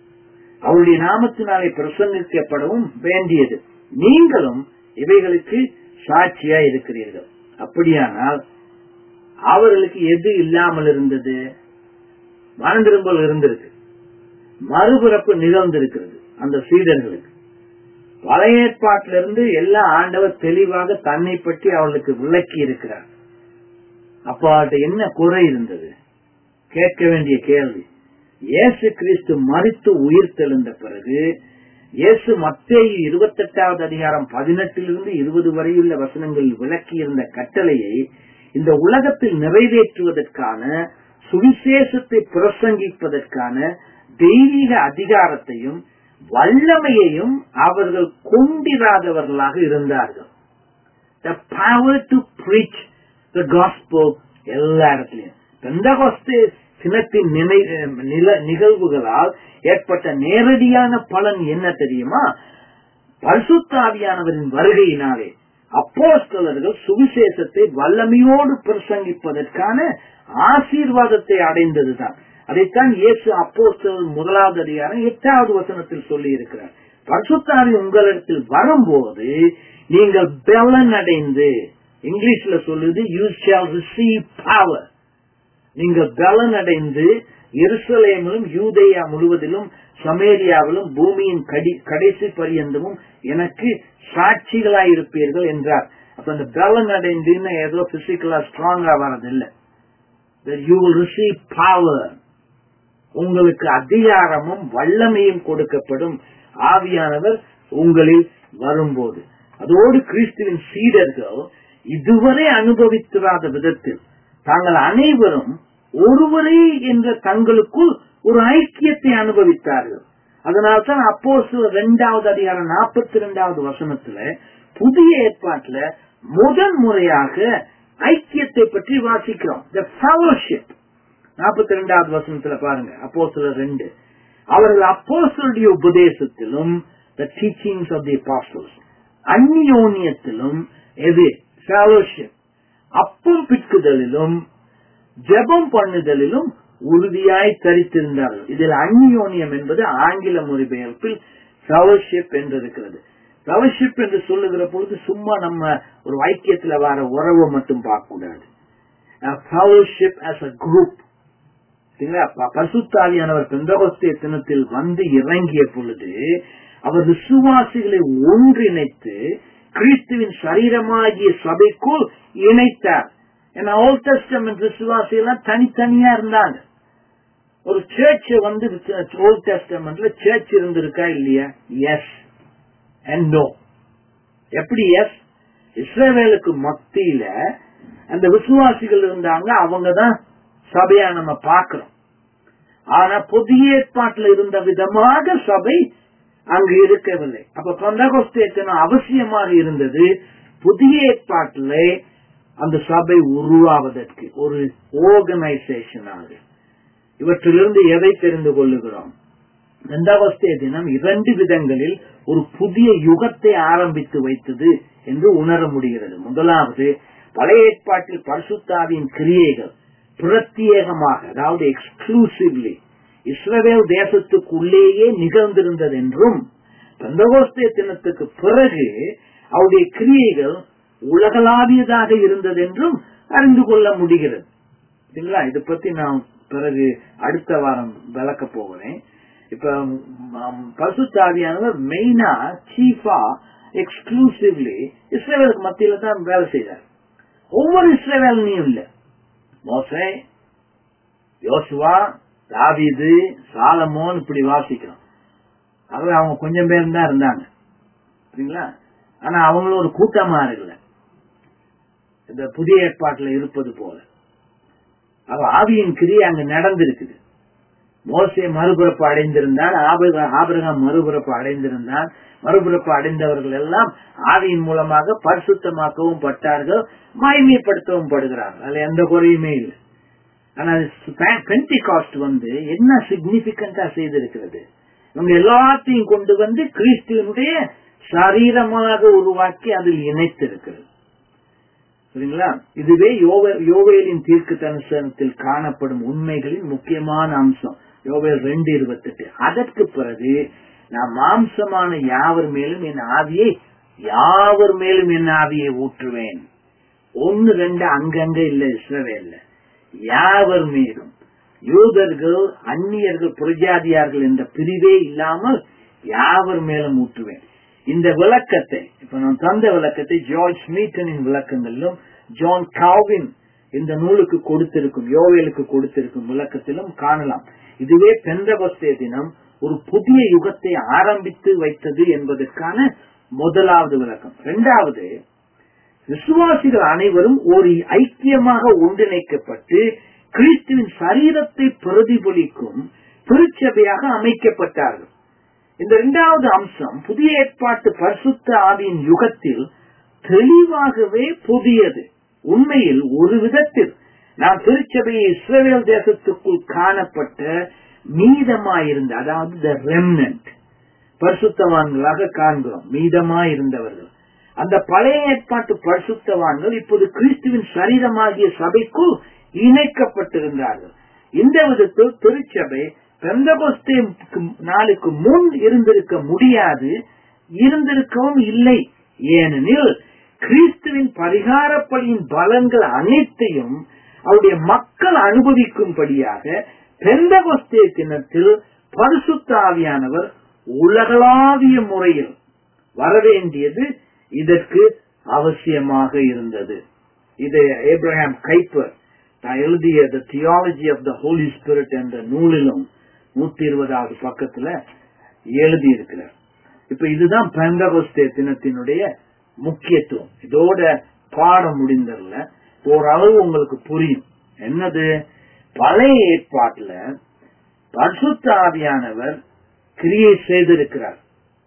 அவருடைய நாமத்தினாலே பிரசங்கிக்கப்படவும் வேண்டியது நீங்களும் இவைகளுக்கு சாட்சியா இருக்கிறீர்கள் அப்படியானால் அவர்களுக்கு எது இல்லாமல் இருந்தது மனந்திரும்பல் இருந்திருக்கு மறுபிறப்பு நிகழ்ந்திருக்கிறது அந்த சீடர்களுக்கு பழைய ஏற்பாட்டிலிருந்து எல்லா ஆண்டவர் தெளிவாக தன்னை பற்றி அவர்களுக்கு விளக்கி இருக்கிறார் அப்ப அவர்கிட்ட என்ன குறை இருந்தது கேட்க வேண்டிய கேள்வி இயேசு கிறிஸ்து மறித்து உயிர் தெழுந்த பிறகு இயேசு மத்தேயு இருபத்தி எட்டாவது அதிகாரம் பதினெட்டிலிருந்து இருபது வரையுள்ள வசனங்களில் விளக்கி இருந்த கட்டளையை இந்த உலகத்தில் நிறைவேற்றுவதற்கான சுவிசேஷத்தை பிரசங்கிப்பதற்கான தெய்வீக அதிகாரத்தையும் வல்லமையையும் அவர்கள் கொண்டிராதவர்களாக இருந்தார்கள் the power to preach the gospel எல்லா இடத்துலயும் பெந்தகோஸ்தே சினத்தின் நிகழ்வுகளால் ஏற்பட்ட நேரடியான பலன் என்ன தெரியுமா பரிசுத்தாவியானவரின் வருகையினாலே அப்போஸ்தலர்கள் சுவிசேஷத்தை வல்லமையோடு பிரசங்கிப்பதற்கான ஆசீர்வாதத்தை அடைந்ததுதான் அதைத்தான் இயேசு அப்போஸ்தலர் முதலாவது அதிகாரம் எட்டாவது வசனத்தில் சொல்லி இருக்கிறார் பரிசுத்தாவி உங்களிடத்தில் வரும்போது நீங்கள் பலன் அடைந்து இங்கிலீஷ்ல சொல்லுது யூ ஷால் ரிசீவ் பவர் நீங்கள் பலன் அடைந்து எருசலேமிலும் யூதேயா முழுவதிலும் சமேரியாவிலும் பூமியின் கடி- கடைசி பரியந்தமும் எனக்கு சாட்சிகளாய் இருப்பீர்கள் என்றார் அப்ப அந்த பலன் அடைந்துன்னு ஏதோ பிசிக்கலா ஸ்ட்ராங்கா வரதில்லை யூ வில் ரிசீவ் பவர் உங்களுக்கு அதிகாரமும் வல்லமையும் கொடுக்கப்படும் ஆவியானவர் உங்களில் வரும்போது அதோடு கிறிஸ்துவின் சீடர்கள் இதுவரை அனுபவித்திராத விதத்தில் தாங்கள் அனைவரும் ஒருவரே என்ற தங்களுக்குள் ஒரு ஐக்கியத்தை அனுபவித்தார்கள் அதனால்தான் அப்போ இரண்டாவது அதிகாரம் நாற்பத்தி இரண்டாவது வசனத்துல புதிய ஏற்பாட்டுல முதன் முறையாக ஐக்கியத்தை பற்றி வாசிக்கிறோம் த ஃபெலோஷிப் நாற்பத்தி இரண்டாவது வசனத்துல பாருங்க அப்போ ரெண்டு அவர்கள் அப்போஸ்தலருடைய உபதேசத்திலும் the teachings of the apostles அந்நியோன்யத்திலும் எது ஃபெலோஷிப் அப்பம் பிற்குதலிலும் ஜெபம் பண்ணுதலிலும் உறுதியாய் தரித்திருந்தார்கள் இதில் அந்நியோனியம் என்பது ஆங்கில மொழிபெயர்ப்பில் ஃபெலோஷிப் என்று இருக்கிறது ஃபெலோஷிப் என்று சொல்லுகிற பொழுது சும்மா நம்ம ஒரு ஐக்கியத்துல வர உறவை மட்டும் பார்க்க கூடாது ஃபெலோஷிப் as a group சரிங்களா? ப- பரிசுத்தாவியானவர் பெந்தகோஸ்தே தினத்தில் வந்து இறங்கிய பொழுது அவர் விசுவாசிகளை ஒன்றிணைத்து கிறிஸ்துவின் சரீரமாகிய சபைக்குள் இணைத்தார் ஏன்னா ஓல்ட் டெஸ்டமெண்ட் விசுவாசி எல்லாம் தனித்தனியா இருந்தாங்க ஒரு சர்ச் வந்து ஓல்ட் டெஸ்டமெண்ட்ல சர்ச் இருந்திருக்கா இல்லையா எஸ் அண்ட் நோ எப்படி எஸ் இஸ்ரேவேலுக்கு மத்தியில அந்த விசுவாசிகள் இருந்தாங்க அவங்க தான் சபையா நம்ம பார்க்கிறோம் ஆனா புதிய ஏற்பாட்டில் இருந்த விதமாக சபை அங்கு இருக்கவில்லை அப்ப பந்தகோஸ்தேத்தனம் அவசியமாக இருந்தது புதிய ஏற்பாட்டிலே அந்த சபை உருவாவதற்கு ஒரு ஆர்கனைசேஷனாக இவற்றிலிருந்து எதை தெரிந்து கொள்ளுகிறோம் பெந்தகோஸ்தே தினம் இரண்டு விதங்களில் ஒரு புதிய யுகத்தை ஆரம்பித்து வைத்தது என்று உணர முடிகிறது முதலாவது பழைய ஏற்பாட்டில் பரிசுத்தாவின் கிரியைகள் பிரத்யேகமாக அதாவது எக்ஸ்க்ளூசிவ்லி இஸ்ரவேல் தேசத்துக்குள்ளேயே நிகழ்ந்திருந்தது என்றும் பெந்தகோஸ்தே தினத்துக்கு பிறகு அவருடைய கிரியைகள் உலகளாவியதாக இருந்தது என்றும் அறிந்து கொள்ள முடிகிறது சரிங்களா இதை பத்தி நான் பிறகு அடுத்த வாரம் விளக்க போகிறேன் இப்ப ம், பரிசுத்தாவியானவர் மெயினா சீஃபா எக்ஸ்க்ளூசிவ்லி இஸ்ரேலுக்கு மத்தியில தான் வேலை செய்தார் ஒவ்வொரு இஸ்ரேவேலையும் இல்ல மோசே யோசுவா தாவீது சாலமோன் இப்படி வாசிக்கிறோம் அவர் அவங்க கொஞ்சம் பேர் தான் இருந்தாங்க சரிங்களா ஆனா அவங்களும் ஒரு கூட்டமா இருக்கல இந்த புதிய ஏற்பாட்டுல இருப்பது போல அவ ஆவியின் கிரியை அங்க நடந்திருக்குது மோசே மறுபிறப்பு அடைந்திருந்தான் ஆபிரகா- ஆபிரகாம் மறுபிறப்பு அடைந்திருந்தான் மறுபிறப்பு அடைந்தவர்கள் எல்லாம் ஆவியின் மூலமாக பரிசுத்தமாக்கவும் பட்டார்கள் மகிமைப்படுத்தவும் படுகிறார்கள் அதுல எந்த குறையுமே இல்லை ஆனா பென்டிகாஸ்ட் வந்து என்ன சிக்னிபிகண்டா செய்திருக்கிறது இவங்க எல்லாத்தையும் கொண்டு வந்து கிறிஸ்துவனுடைய சரீரமாக உருவாக்கி அதில் இணைத்திருக்கிறது சரிங்களா இதுவே யோவே- யோவேலின் தீர்க்கு தரிசனத்தில் காணப்படும் உண்மைகளின் முக்கியமான அம்சம் யோவேல் ரெண்டு இருபத்தெட்டு அதற்கு பிறகு நான் மாம்சமான யாவர் மேலும் என் ஆவியை யாவர் மேலும் என் ஆவியை ஊற்றுவேன் ஒன்னு ரெண்டு அங்கங்க இல்ல இஸ்ரவேல்ல யாவர் மேலும் யூதர்கள் அந்நியர்கள் புரஜாதியார்கள் என்ற பிரிவே இல்லாமல் யாவர் மேலும் ஊற்றுவேன் இந்த விளக்கத்தை இப்ப நான் தந்த விளக்கத்தை ஜார்ஜ் ஸ்மீட்டனின் விளக்கங்களிலும் ஜான் காவின் இந்த நூலுக்கு கொடுத்திருக்கும் யோவேலுக்கு கொடுத்திருக்கும் விளக்கத்திலும் காணலாம் இதுவே பெந்தகொஸ்தே தினம் ஒரு புதிய யுகத்தை ஆரம்பித்து வைத்தது என்பதற்கான முதலாவது விளக்கம் இரண்டாவது விசுவாசிகள் அனைவரும் ஒரு ஐக்கியமாக ஒன்றிணைக்கப்பட்டு கிறிஸ்துவின் சரீரத்தை பிரதிபலிக்கும் திருச்சபையாக அமைக்கப்பட்டார்கள் இந்த இரண்டாவது அம்சம் புதிய ஏற்பாட்டு பரிசுத்த ஆவியின் யுகத்தில் தெளிவாகவே புதியது உண்மையில் ஒரு விதத்தில் நாம் திருச்சபையை இஸ்ரேல் தேசத்துக்குள் காணப்பட்ட மீதமாயிருந்த அதாவது த ரெம்னன்ட் பரிசுத்தவான்களாக காண்கிறோம் மீதமாயிருந்தவர்கள் அந்த பழைய ஏற்பாட்டு பரிசுத்தவான்கள் இப்போது கிறிஸ்துவின் சரீரமாகிய சபைக்குள் இணைக்கப்பட்டிருந்தார்கள் இந்த விதத்தில் திருச்சபை பெந்தகோஸ்தே நாளுக்கு முன் இருந்திருக்க முடியாது இருந்திருக்கவும் இல்லை ஏனெனில் கிறிஸ்துவின் பரிகார பலியின் பலன்கள் அனைத்தையும் அவருடைய மக்கள் அனுபவிக்கும்படியாக பெந்தகோஸ்தே தினத்தில் பரிசுத்த ஆவியானவர் உலகளாவிய முறையில் வரவேண்டியது இதற்கு அவசியமாக இருந்தது இது ஏப்ரஹாம் கைப்பர் நான் எழுதிய the theology of the Holi Spirit என்ற நூலிலும் நூத்தி இருபதாவது பக்கத்துல எழுதி இருக்கிறார் இப்ப இதுதான் பெந்தகோஸ்தே தினத்தினுடைய முக்கியத்துவம் இதோட பாடம் முடிந்ததுல ஓரளவு உங்களுக்கு புரியும் என்னது பழைய ஏற்பாட்டுல பரிசுத்த ஆவியானவர் கிரியை செய்திருக்கிறார்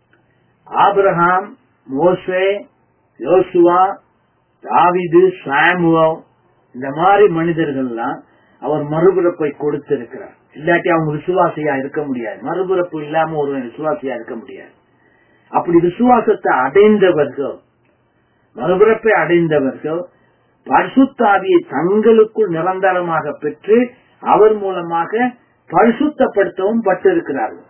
ஆபிரகாம் மோசே யோசுவா தாவிது சாமுவல் இந்த மாதிரி மனிதர்கள்லாம் அவர் மறுபிறப்பை கொடுத்திருக்கிறார் இல்லாட்டி அவங்க விசுவாசியா இருக்க முடியாது மறுபிறப்பு இல்லாம ஒருவன் விசுவாசியா இருக்க முடியாது அப்படி விசுவாசத்தை அடைந்தவர்கள் மறுபிறப்பை அடைந்தவர்கள் பரிசுத்தாவியை தங்களுக்குள் நிரந்தரமாக பெற்று அவர் மூலமாக பரிசுத்தப்படுத்தவும் பட்டிருக்கிறார்கள்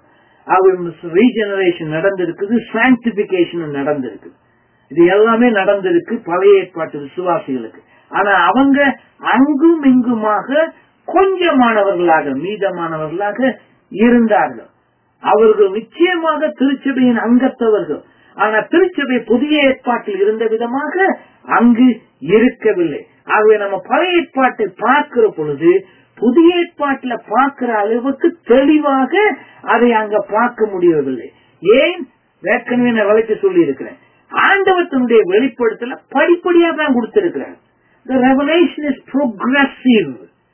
ரீஜெனரேஷன் நடந்திருக்குது சாங்டிபிகேஷன் நடந்திருக்கு இது எல்லாமே நடந்திருக்கு பழைய ஏற்பாட்டு விசுவாசிகளுக்கு ஆனா அவங்க அங்கும் இங்குமாக கொஞ்சமானவர்களாக மீதமானவர்களாக இருந்தார்கள் அவர்கள் நிச்சயமாக திருச்சபையின் அங்கத்தவர்கள் ஆனா திருச்சபை புதிய ஏற்பாட்டில் இருந்த விதமாக அங்கு இருக்கவில்லை ஆகவே நம்ம பழைய ஏற்பாட்டை பார்க்கிற பொழுது புதிய ஏற்பாட்டில் பார்க்கிற அளவுக்கு தெளிவாக அதை அங்க பார்க்க முடியவில்லை ஏன் ஏற்கனவே நான் விலைக்கு சொல்லி இருக்கிறேன் ஆண்டவத்தினுடைய வெளிப்படுத்தல படிப்படியா தான் கொடுத்திருக்கிறார் The revelation is progressive.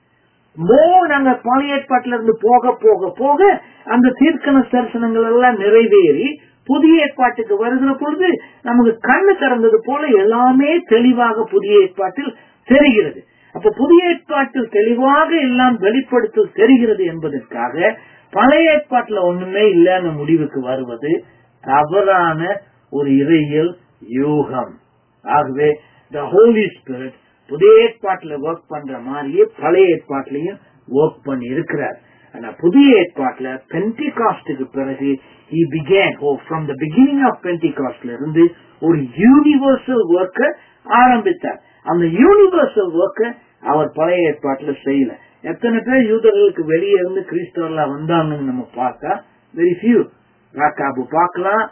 மோ நாங்க பழைய ஏற்பாட்டில இருந்து போக போக போக அந்த தீர்க்கண தரிசனங்கள் எல்லாம் நிறைவேறி புதிய ஏற்பாட்டுக்கு வருகிற பொழுது நமக்கு கண்ணு திறந்தது போல எல்லாமே தெளிவாக புதிய ஏற்பாட்டில் தெரிகிறது அப்ப புதிய ஏற்பாட்டில் தெளிவாக எல்லாம் வெளிப்படுத்த தெரிகிறது என்பதற்காக பழைய ஏற்பாட்டுல ஒண்ணுமே இல்லைன்னு முடிவுக்கு வருவது தவறான ஒரு இறையியல் யூகம் ஆகவே த ஹோலி ஸ்பிரிட் புதிய ஏற்பாட்டுல ஒர்க் பண்ற மாதிரியே பழைய ஏற்பாட்டிலையும் ஒர்க் பண்ணி இருக்கிறார் ஆனா புதிய ஏற்பாட்டுல பென்டிகாஸ்டுக்கு பிறகு he began oh from the beginning of பென்டிகாஸ்ட்ல இருந்து ஒரு யூனிவர்சல் ஒர்க்க ஆரம்பித்தார் அந்த யூனிவர்சல் ஒர்க்க அவர் பழைய ஏற்பாட்டுல செய்யல எத்தனை பேர் யூதர்களுக்கு வெளியே இருந்து கிறிஸ்தவர்களா வந்தாங்கன்னு நம்ம பார்த்தா வெரி ஃபியூ ராக்காபு பார்க்கலாம்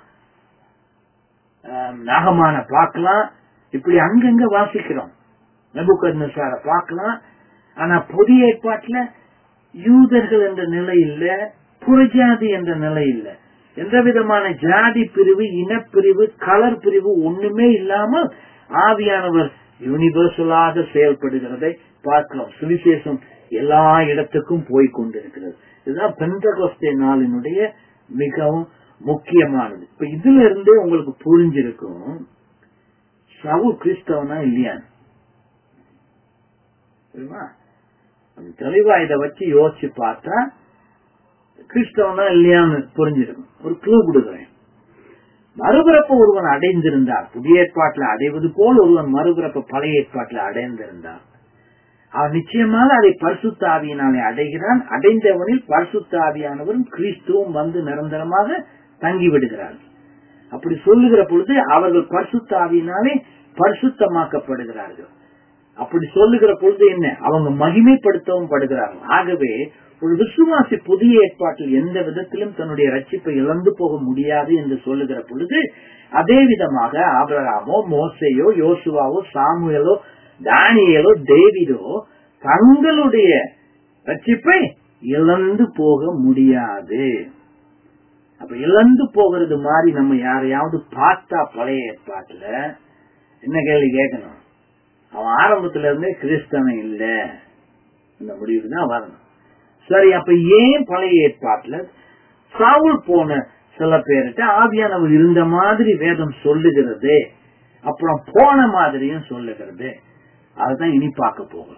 நாகமான பார்க்கலாம் இப்படி அங்கங்க வாசிக்கிறோம் நபுக்கர்னசார பார்க்கலாம் ஆனா புதிய ஏற்பாட்டுல யூதர்கள் என்ற நிலை இல்ல புறஜாதி என்ற நிலை இல்ல எந்த விதமான ஜாதி பிரிவு இனப்பிரிவு கலர் பிரிவு ஒண்ணுமே இல்லாமல் ஆவியானவர் யூனிவர்சலாக செயல்படுகிறதை பார்க்கிறோம் சுவிசேஷம் எல்லா இடத்துக்கும் போய் கொண்டிருக்கிறது இதுதான் பெந்தகோஸ்தே நாளினுடைய மிகவும் முக்கியமானது இப்ப இதுல இருந்தே உங்களுக்கு புரிஞ்சிருக்கும் சவுல் கிறிஸ்தவனா இல்லையான்னு தெளிவா இதை வச்சு யோசிச்சு பார்த்தா கிறிஸ்தவனா இல்லையான்னு புரிஞ்சிருக்கும் ஒரு க்ளூ கொடுக்குறேன் மறுபிறப்பு ஒருவன் அடைந்திருந்தார் புதிய ஏற்பாட்டில் அடைவது போல் ஒருவன் மறுபிறப்பு பழைய ஏற்பாட்டில் அடைந்திருந்தார் அவன் நிச்சயமாக அதை பரிசுத்த ஆவியினாலே அடைகிறான் அடைந்தவனில் பரிசுத்த ஆவியானவரும் கிறிஸ்துவும் வந்து நிரந்தரமாக தங்கிவிடுகிறார்கள் அப்படி சொல்லுகிற பொழுது அவர்கள் பரிசுத்த ஆவியினாலே பரிசுத்தமாக்கப்படுகிறார்கள் அப்படி சொல்லுகிற பொழுது என்ன அவங்க மகிமைப்படுத்தவும் படுகிறார்கள் ஆகவே ஒரு விசுவாசி புதிய ஏற்பாட்டில் எந்த விதத்திலும் தன்னுடைய ரட்சிப்பை இழந்து போக முடியாது என்று சொல்லுகிற பொழுது அதே விதமாக ஆபரகாமோ மோசையோ யோசுவாவோ சாமுவேலோ தானியலோ தேவிதோ தங்களுடைய ரட்சிப்பை இழந்து போக முடியாது அப்ப இழந்து போகிறது மாதிரி நம்ம யாரையாவது பார்த்தா பழைய ஏற்பாட்டுல என்ன கேள்வி கேட்கணும் அவன் ஆரம்பத்துல இருந்தே கிறிஸ்தவன் இல்ல இந்த முடிவுக்கு தான் வரணும் சரி அப்ப ஏன் பழைய ஏற்பாட்டுல சாவுல் போன சில பேர்கிட்ட ஆவியானவர் இருந்த மாதிரி வேதம் சொல்லுகிறது அப்புறம் போன மாதிரியும் சொல்லுகிறது அதுதான் இனி பார்க்க போகிறோம்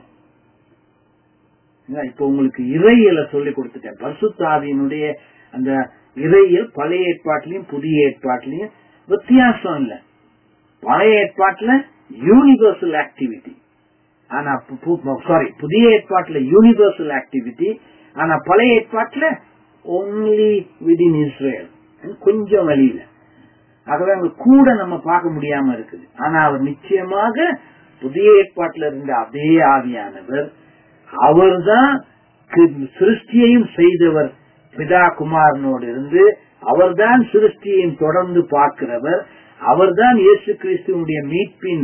இப்ப உங்களுக்கு இறையில சொல்லி கொடுத்துட்டேன் பரிசுத்தாவியினுடைய அந்த இறையில் பழைய ஏற்பாட்டிலையும் புதிய ஏற்பாட்டிலையும் வித்தியாசம் இல்லை பழைய ஏற்பாட்டுல யூனிவர்சல் ஆக்டிவிட்டி ஆனா சாரி புதிய ஏற்பாட்டுல யூனிவர்சல் ஆக்டிவிட்டி ஆனா பழைய ஏற்பாட்டுல ஒன்லி விதின் இஸ்ரேல் கொஞ்சம் வழியில ஆகவே அங்க கூட நம்ம பார்க்க முடியாம இருக்குது ஆனா அவர் நிச்சயமாக புதிய ஏற்பாட்டில் இருந்த அதே ஆவியானவர் அவர்தான் சிருஷ்டியையும் செய்தவர் பிதா குமாரனோடு இருந்து அவர்தான் சிருஷ்டியையும் தொடர்ந்து பார்க்கிறவர் அவர்தான் இயேசு கிறிஸ்துவனுடைய மீட்பின்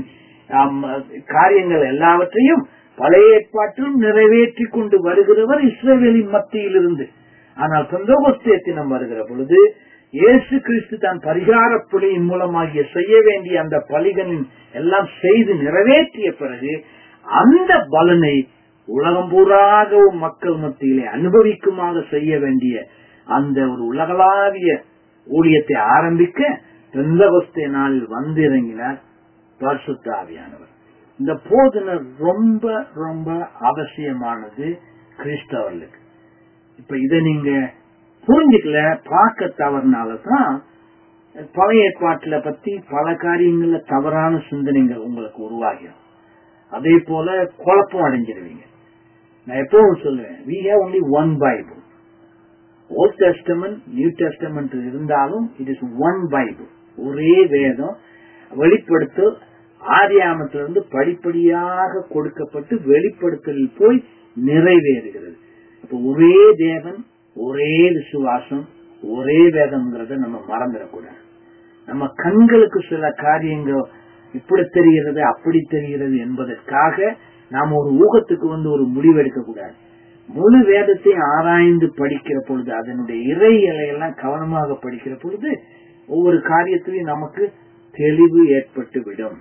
காரியங்கள் எல்லாவற்றையும் பழைய ஏற்பாட்டிலும் நிறைவேற்றி கொண்டு வருகிறவர் இஸ்ரேலின் மத்தியில் இருந்து ஆனால் சந்தோகஸ்தேத்தினம் வருகிற பொழுது இயேசு கிறிஸ்து தான் பரிகார புலியின் மூலமாகிய செய்ய வேண்டிய அந்த பலிகளின் எல்லாம் செய்து நிறைவேற்றிய பிறகு அந்த பலனை உலகம் பூராகவும் மக்கள் மத்தியிலே அனுபவிக்குமாக செய்ய வேண்டிய அந்த ஒரு உலகளாவிய ஊழியத்தை ஆரம்பிக்க பெந்தகொஸ்தே நாளில் வந்திறங்கினார் பரிசுத்தாவியானவர் இந்த போதனை ரொம்ப ரொம்ப அவசியமானது கிறிஸ்தவர்களுக்கு இப்ப இதை நீங்க புரிஞ்சுக்கல பார்க்க தவறுனாலதான் பழைய ஏற்பாட்டுல பத்தி பல காரியங்கள்ல தவறான சிந்தனைகள் உங்களுக்கு உருவாகிடும் அதே போல குழப்பம் அடைஞ்சிருவீங்க நான் எப்பவும் சொல்லுவேன் we have only one Bible Old Testament New Testament இருந்தாலும் இட் இஸ் ஒன் பைபிள் ஒரே வேதம் வெளிப்படுத்து ஆதியாமத்திலிருந்து படிப்படியாக கொடுக்கப்பட்டு வெளிப்படுத்தலில் போய் நிறைவேறுகிறது அப்ப ஒரே தேவன் ஒரே விசுவாசம் ஒரே வேதம்ங்கிறத நம்ம மறந்துடக்கூடாது நம்ம கண்களுக்கு சில காரியங்கள் இப்படி தெரிகிறது அப்படி தெரிகிறது என்பதற்காக நாம் ஒரு ஊகத்துக்கு வந்து ஒரு முடிவெடுக்க கூடாது முழு வேதத்தை ஆராய்ந்து படிக்கிற பொழுது அதனுடைய இறை இலையெல்லாம் கவனமாக படிக்கிற பொழுது ஒவ்வொரு காரியத்திலையும் நமக்கு தெளிவு ஏற்பட்டு விடும்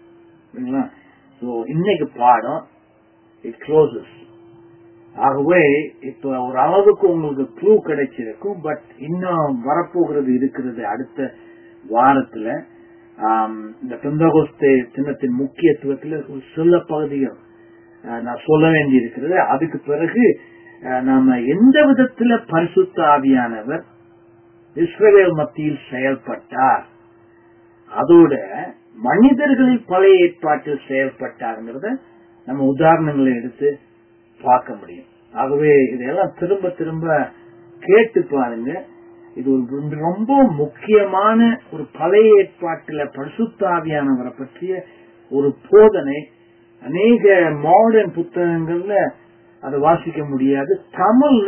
இன்னைக்கு பாடம் இட் க்ளோசஸ் ஆகவே இப்ப ஒரு அளவுக்கு உங்களுக்கு க்ளூ கிடைச்சிருக்கும் பட் இன்னும் வரப்போகிறது இருக்கிறது அடுத்த வாரத்துல இந்த பெந்தகோஸ்தே சின்னத்தின் முக்கியத்துவத்தில் ஒரு சில பகுதிகள் நான் சொல்ல வேண்டி இருக்கிறது அதுக்கு பிறகு நாம எந்த விதத்துல பரிசுத்த ஆவியானவர் இஸ்ரேல் மத்தியில் செயல்பட்டார் அதோட மனிதர்களில் பழைய ஏற்பாட்டில் செயல்பட்டாருங்கிறத நம்ம உதாரணங்களை எடுத்து பார்க்க முடியும் ஆகவே இதையெல்லாம் திரும்ப திரும்ப கேட்டு பாருங்க இது ஒரு ரொம்ப முக்கியமான ஒரு பழைய ஏற்பாட்டில பரிசுத்தாவியானவரை பற்றிய ஒரு போதனை அநேக மாடர்ன் புத்தகங்கள்ல அதை வாசிக்க முடியாது தமிழ்ல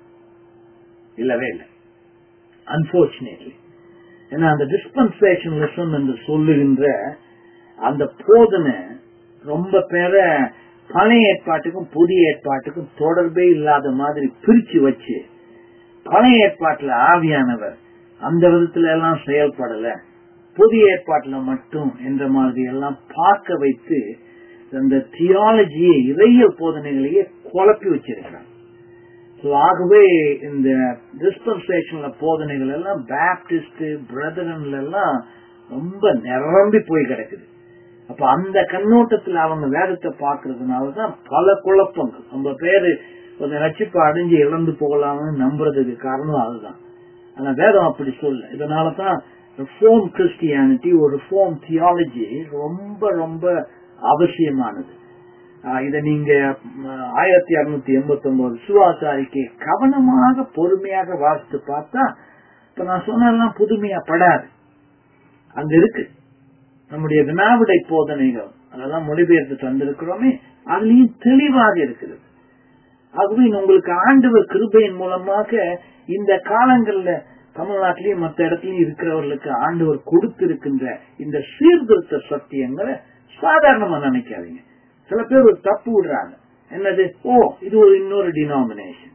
இல்லவே இல்லை அன்போர்ச்சுனேட்லி ஏன்னா அந்த டிஸ்பென்சேஷனலிசம் என்று சொல்லுகின்ற அந்த போதனை ரொம்ப பேரை பழைய ஏற்பாட்டுக்கும் புதிய ஏற்பாட்டுக்கும் தொடர்பே இல்லாத மாதிரி பிரிச்சு வச்சு பழைய ஏற்பாட்டுல ஆவியானவர் அந்த விதத்துல எல்லாம் செயல்படல புதிய ஏற்பாட்டுல மட்டும் என்ற மாதிரி எல்லாம் பார்க்க வைத்து அந்த தியாலஜியை இறையல் போதனைகளையே குழப்பி வச்சிருக்கிறாங்க ஆகவே இந்த டிஸ்பென்சேஷன்ல போதனைகள் எல்லாம் பேப்டிஸ்ட் பிரதரன்ல எல்லாம் ரொம்ப நிரம்பி போய் கிடக்குது அப்ப அந்த கண்ணோட்டத்துல அவங்க வேதத்தை பாக்குறதுனாலதான் பல குழப்பங்கள் நம்ம பேரு கொஞ்சம் ரட்சிப்பு அடைஞ்சு இழந்து போகலாம்னு நம்புறதுக்கு காரணம் அதுதான் ஆனா வேதம் அப்படி சொல்ல இதனாலதான் ரிஃபார்ம் கிறிஸ்டியானிட்டி ஒரு ரிஃபார்ம் தியாலஜி ரொம்ப ரொம்ப அவசியமானது இத நீங்க ஆயிரத்தி அறுநூத்தி எண்பத்தி ஒன்பது விசுவாச அறிக்கை கவனமாக பொறுமையாக வாசித்து பார்த்தா இப்ப நான் சொன்னதெல்லாம் புதுமையா படாது அங்க இருக்கு நம்முடைய வினாவிடை போதனைகள் அதெல்லாம் மொழிபெயர்த்து தந்திருக்கிறோமே அதுலயும் தெளிவாக இருக்கிறது ஆகவே உங்களுக்கு ஆண்டவர் கிருபையின் மூலமாக இந்த காலங்கள்ல தமிழ்நாட்டிலையும் மற்ற இடத்துலயும் இருக்கிறவர்களுக்கு ஆண்டவர் கொடுத்திருக்கின்ற இந்த சீர்திருத்த சத்தியங்களை சாதாரணமா நினைக்காதீங்க சில பேர் ஒரு தப்பு விடுறாங்க என்னது ஓ இது ஒரு இன்னொரு டினாமினேஷன்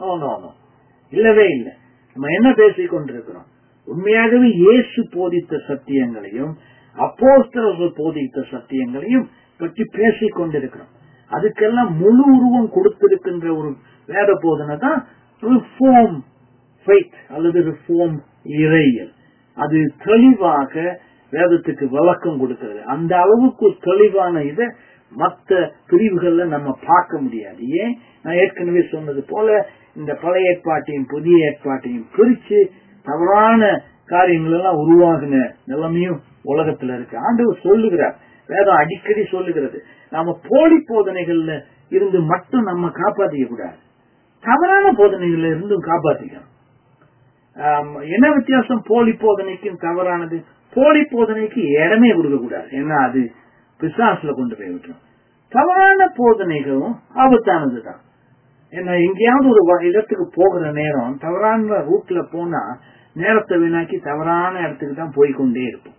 இல்லவே இல்லை நம்ம என்ன பேசிக் கொண்டிருக்கிறோம் உண்மையாகவே இயேசு போதித்த சத்தியங்களையும் அப்போஸ்தலர்கள் போதித்த சத்தியங்களையும் பற்றி பேசிக் கொண்டிருக்கிறோம் அதுக்கெல்லாம் முழு உருவம் கொடுத்திருக்கின்ற ஒரு வேத போதனை தான் ரிஃபார்ம் ஃபைட் அல்லது ரிஃபார்ம் இறையல் அது தெளிவாக வேதத்துக்கு விளக்கம் கொடுக்கிறது அந்த அளவுக்கு தெளிவான இதை மற்ற பிரிவுகள்ல நம்ம பார்க்க முடியாது ஏன் நான் ஏற்கனவே சொன்னது போல இந்த பழைய ஏற்பாட்டையும் புதிய ஏற்பாட்டையும் பிரிச்சு தவறான காரியங்கள் எல்லாம் உருவாகின நிலைமையும் உலகத்துல இருக்கு ஆண்டவர் சொல்லுகிறார் வேதம் அடிக்கடி சொல்லுகிறது நாம போலி போதனைகள்ல இருந்து மட்டும் நம்ம காப்பாத்திக்க கூடாது தவறான போதனைகள்ல இருந்தும் காப்பாத்திக்கணும் ஆம், என்ன வித்தியாசம் போலி போதனைக்கும் தவறானது போலி போதனைக்கு இடமே கொடுக்க கூடாது ஏன்னா அது பிசாசுல கொண்டு போய் விட்டுரும் தவறான போதனைகளும் ஆபத்தானதுதான் ஏன்னா எங்கேயாவது ஒரு வ- இடத்துக்கு போகிற நேரம் தவறான ரூட்ல போனா நேரத்தை வீணாக்கி தவறான இடத்துக்கு தான் போய்க்கொண்டே இருப்போம்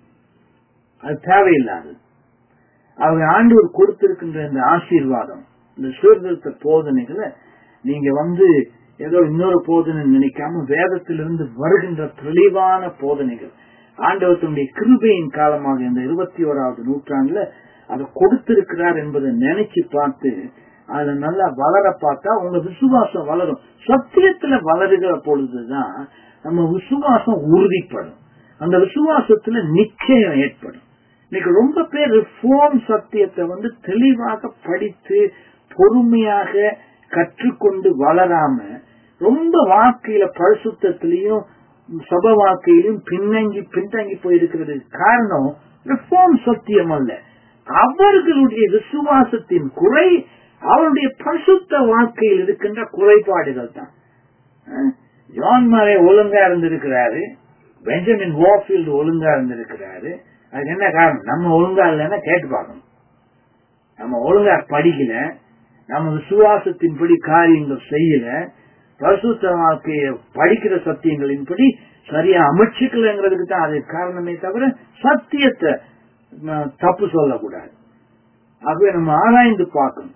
அது தேவையில்லாதது அவங்க ஆண்டவர் கொடுத்திருக்கின்ற இந்த ஆசீர்வாதம் இந்த சீர்திருத்த போதனைகளை நீங்க வந்து ஏதோ இன்னொரு போதனை நினைக்காம வேதத்திலிருந்து வருகின்ற தெளிவான போதனைகள் ஆண்டவர் தன்னுடைய கிருபையின் காலமாக இந்த இருபத்தி ஓராவது நூற்றாண்டுல அதை கொடுத்திருக்கிறார் என்பதை நினைச்சு பார்த்து அதுல நல்லா வளர பார்த்தா உங்க விசுவாசம் வளரும் சத்தியத்துல வளருகிற பொழுதுதான் நம்ம விசுவாசம் உறுதிப்படும் அந்த விசுவாசத்துல நிச்சயம் ஏற்படும் இன்னைக்கு ரொம்ப பேர் ரிஃபார்ம் சத்தியத்தை வந்து தெளிவாக படித்து பொறுமையாக கற்றுக்கொண்டு வளராம ரொம்ப வாழ்க்கையில பரிசுத்திலையும் சப வாழ்க்கையிலும் பின்னங்கி பின்தங்கி போயிருக்கிறது காரணம் ரிஃபார்ம் சத்தியம் அல்ல அவர்களுடைய விசுவாசத்தின் குறை அவருடைய பரிசுத்த வாழ்க்கையில் இருக்கின்ற குறைபாடுகள் தான் அஹ், ஜான் மாரே ஒழுங்கா இருந்திருக்கிறாரு பெஞ்சமின் வாஃபீல்டு ஒழுங்கா இருந்திருக்கிறாரு அதுக்கு என்ன காரணம் நம்ம ஒழுங்கா இல்லைன்னா கேட்டு பார்க்கணும் நம்ம ஒழுங்கா படிக்கல நம்ம விசுவாசத்தின்படி காரியங்கள் செய்யல பரிசுத்த வாழ்க்கைய படிக்கிற சத்தியங்களின்படி சரியா அமைச்சுக்கலங்கிறதுக்கு தான் அது காரணமே தவிர சத்தியத்தை நான் தப்பு சொல்லக்கூடாது ஆகவே நம்ம ஆராய்ந்து பார்க்கணும்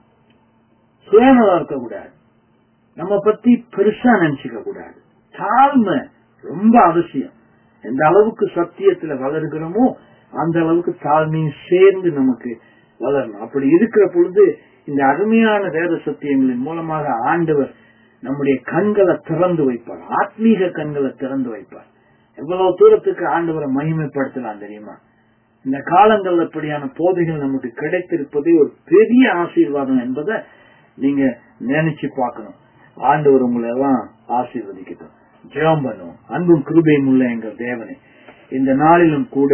சுயநலம் இருக்கக்கூடாது நம்ம பத்தி பெருசா நினைச்சுக்க கூடாது தாழ்மை ரொம்ப அவசியம் எந்த அளவுக்கு சத்தியத்துல வளர்கிறோமோ அந்த அளவுக்கு தாழ்மையும் சேர்ந்து நமக்கு வளரணும் அப்படி இருக்கிற பொழுது இந்த அருமையான வேத சத்தியங்களின் மூலமாக ஆண்டவர் நம்முடைய கண்களை திறந்து வைப்பார் ஆத்மீக கண்களை திறந்து வைப்பார் எவ்வளவு தூரத்துக்கு ஆண்டவரை மகிமைப்படுத்தலாம் தெரியுமா இந்த காலங்கள் அப்படியான போதைகள் நமக்கு கிடைத்திருப்பதே ஒரு பெரிய ஆசீர்வாதம் என்பதை நீங்க நினைச்சு பார்க்கணும் ஆண்டவர் உங்களை எல்லாம் ஆசீர்வதிக்கட்டும் ஜெயம் பண்ணும் அன்பும் கிருபையும் உள்ள எங்கள் தேவனை இந்த நாளிலும் கூட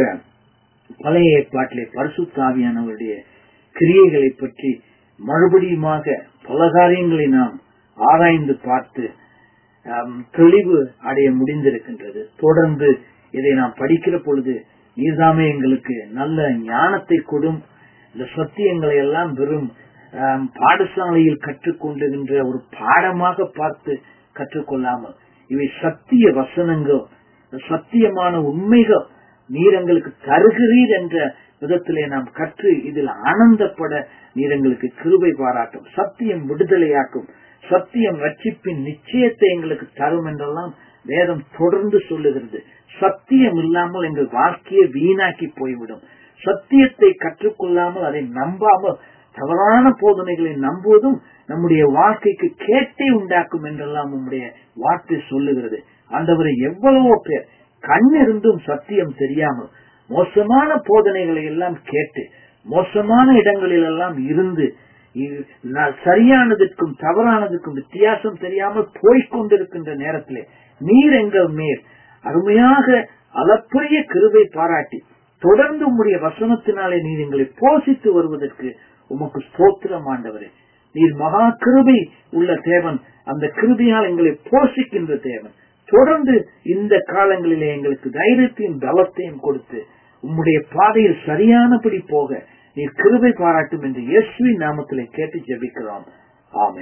பழைய ஏற்பாட்டிலே பரிசுத்தாவியானவருடைய கிரியைகளை பற்றி மறுபடியுமாக பல காரியங்களை நாம் ஆராய்ந்து பார்த்து ஆம், தெளிவு அடைய முடிந்திருக்கின்றது தொடர்ந்து இதை நாம் படிக்கிற பொழுது நீர்தாமே எங்களுக்கு நல்ல ஞானத்தை கொடும் இந்த சத்தியங்களை எல்லாம் வெறும் ஆம், பாடசாலையில் கற்றுக்கொண்டுகின்ற ஒரு பாடமாக பார்த்து கற்றுக்கொள்ளாமல் இவை சத்திய வசனங்கள் சத்தியமான உண்மைகள் நீர் எங்களுக்கு தருகிறீர் என்ற விதத்திலே நாம் கற்று இதில் ஆனந்தப்பட நீர் எங்களுக்கு கிருபை பாராட்டும் சத்தியம் விடுதலையாக்கும் சத்தியம் ரட்சிப்பின் நிச்சயத்தை எங்களுக்கு தரும் என்றெல்லாம் வேதம் தொடர்ந்து சொல்லுகிறது சத்தியம் இல்லாமல் எங்கள் வாழ்க்கையை வீணாக்கி போய்விடும் சத்தியத்தை கற்றுக்கொள்ளாமல் அதை நம்பாமல் தவறான போதனைகளை நம்புவதும் நம்முடைய வாழ்க்கைக்கு கேட்டை உண்டாக்கும் என்றெல்லாம் உம்முடைய வார்த்தை சொல்லுகிறது ஆண்டவரை எவ்வளவோ பேர் கண்ணிருந்தும் சத்தியம் தெரியாமல் மோசமான போதனைகளை எல்லாம் கேட்டு மோசமான இடங்களில் எல்லாம் இருந்து இ- ந- சரியானதுக்கும் தவறானதுக்கும் வித்தியாசம் தெரியாமல் போய்க் கொண்டிருக்கின்ற நேரத்திலே நீர் எங்கள் மேல் அருமையாக அளப்பரிய கிருபை பாராட்டி தொடர்ந்து உம்முடைய வசனத்தினாலே நீர் எங்களை போஷித்து வருவதற்கு உமக்கு ஸ்தோத்திரம் ஆண்டவரே நீர் மகா கிருபை உள்ள தேவன் அந்த கிருபையால் எங்களை போஷிக்கின்ற தேவன் தொடர்ந்து இந்த காலங்களிலே எங்களுக்கு தைரியத்தையும் பலத்தையும் கொடுத்து உம்முடைய பாதையில் சரியானபடி போக நீர் கிருபை பாராட்டும் என்று இயேசுவின் நாமத்திலே கேட்டு ஜெபிக்கிறோம் ஆமென்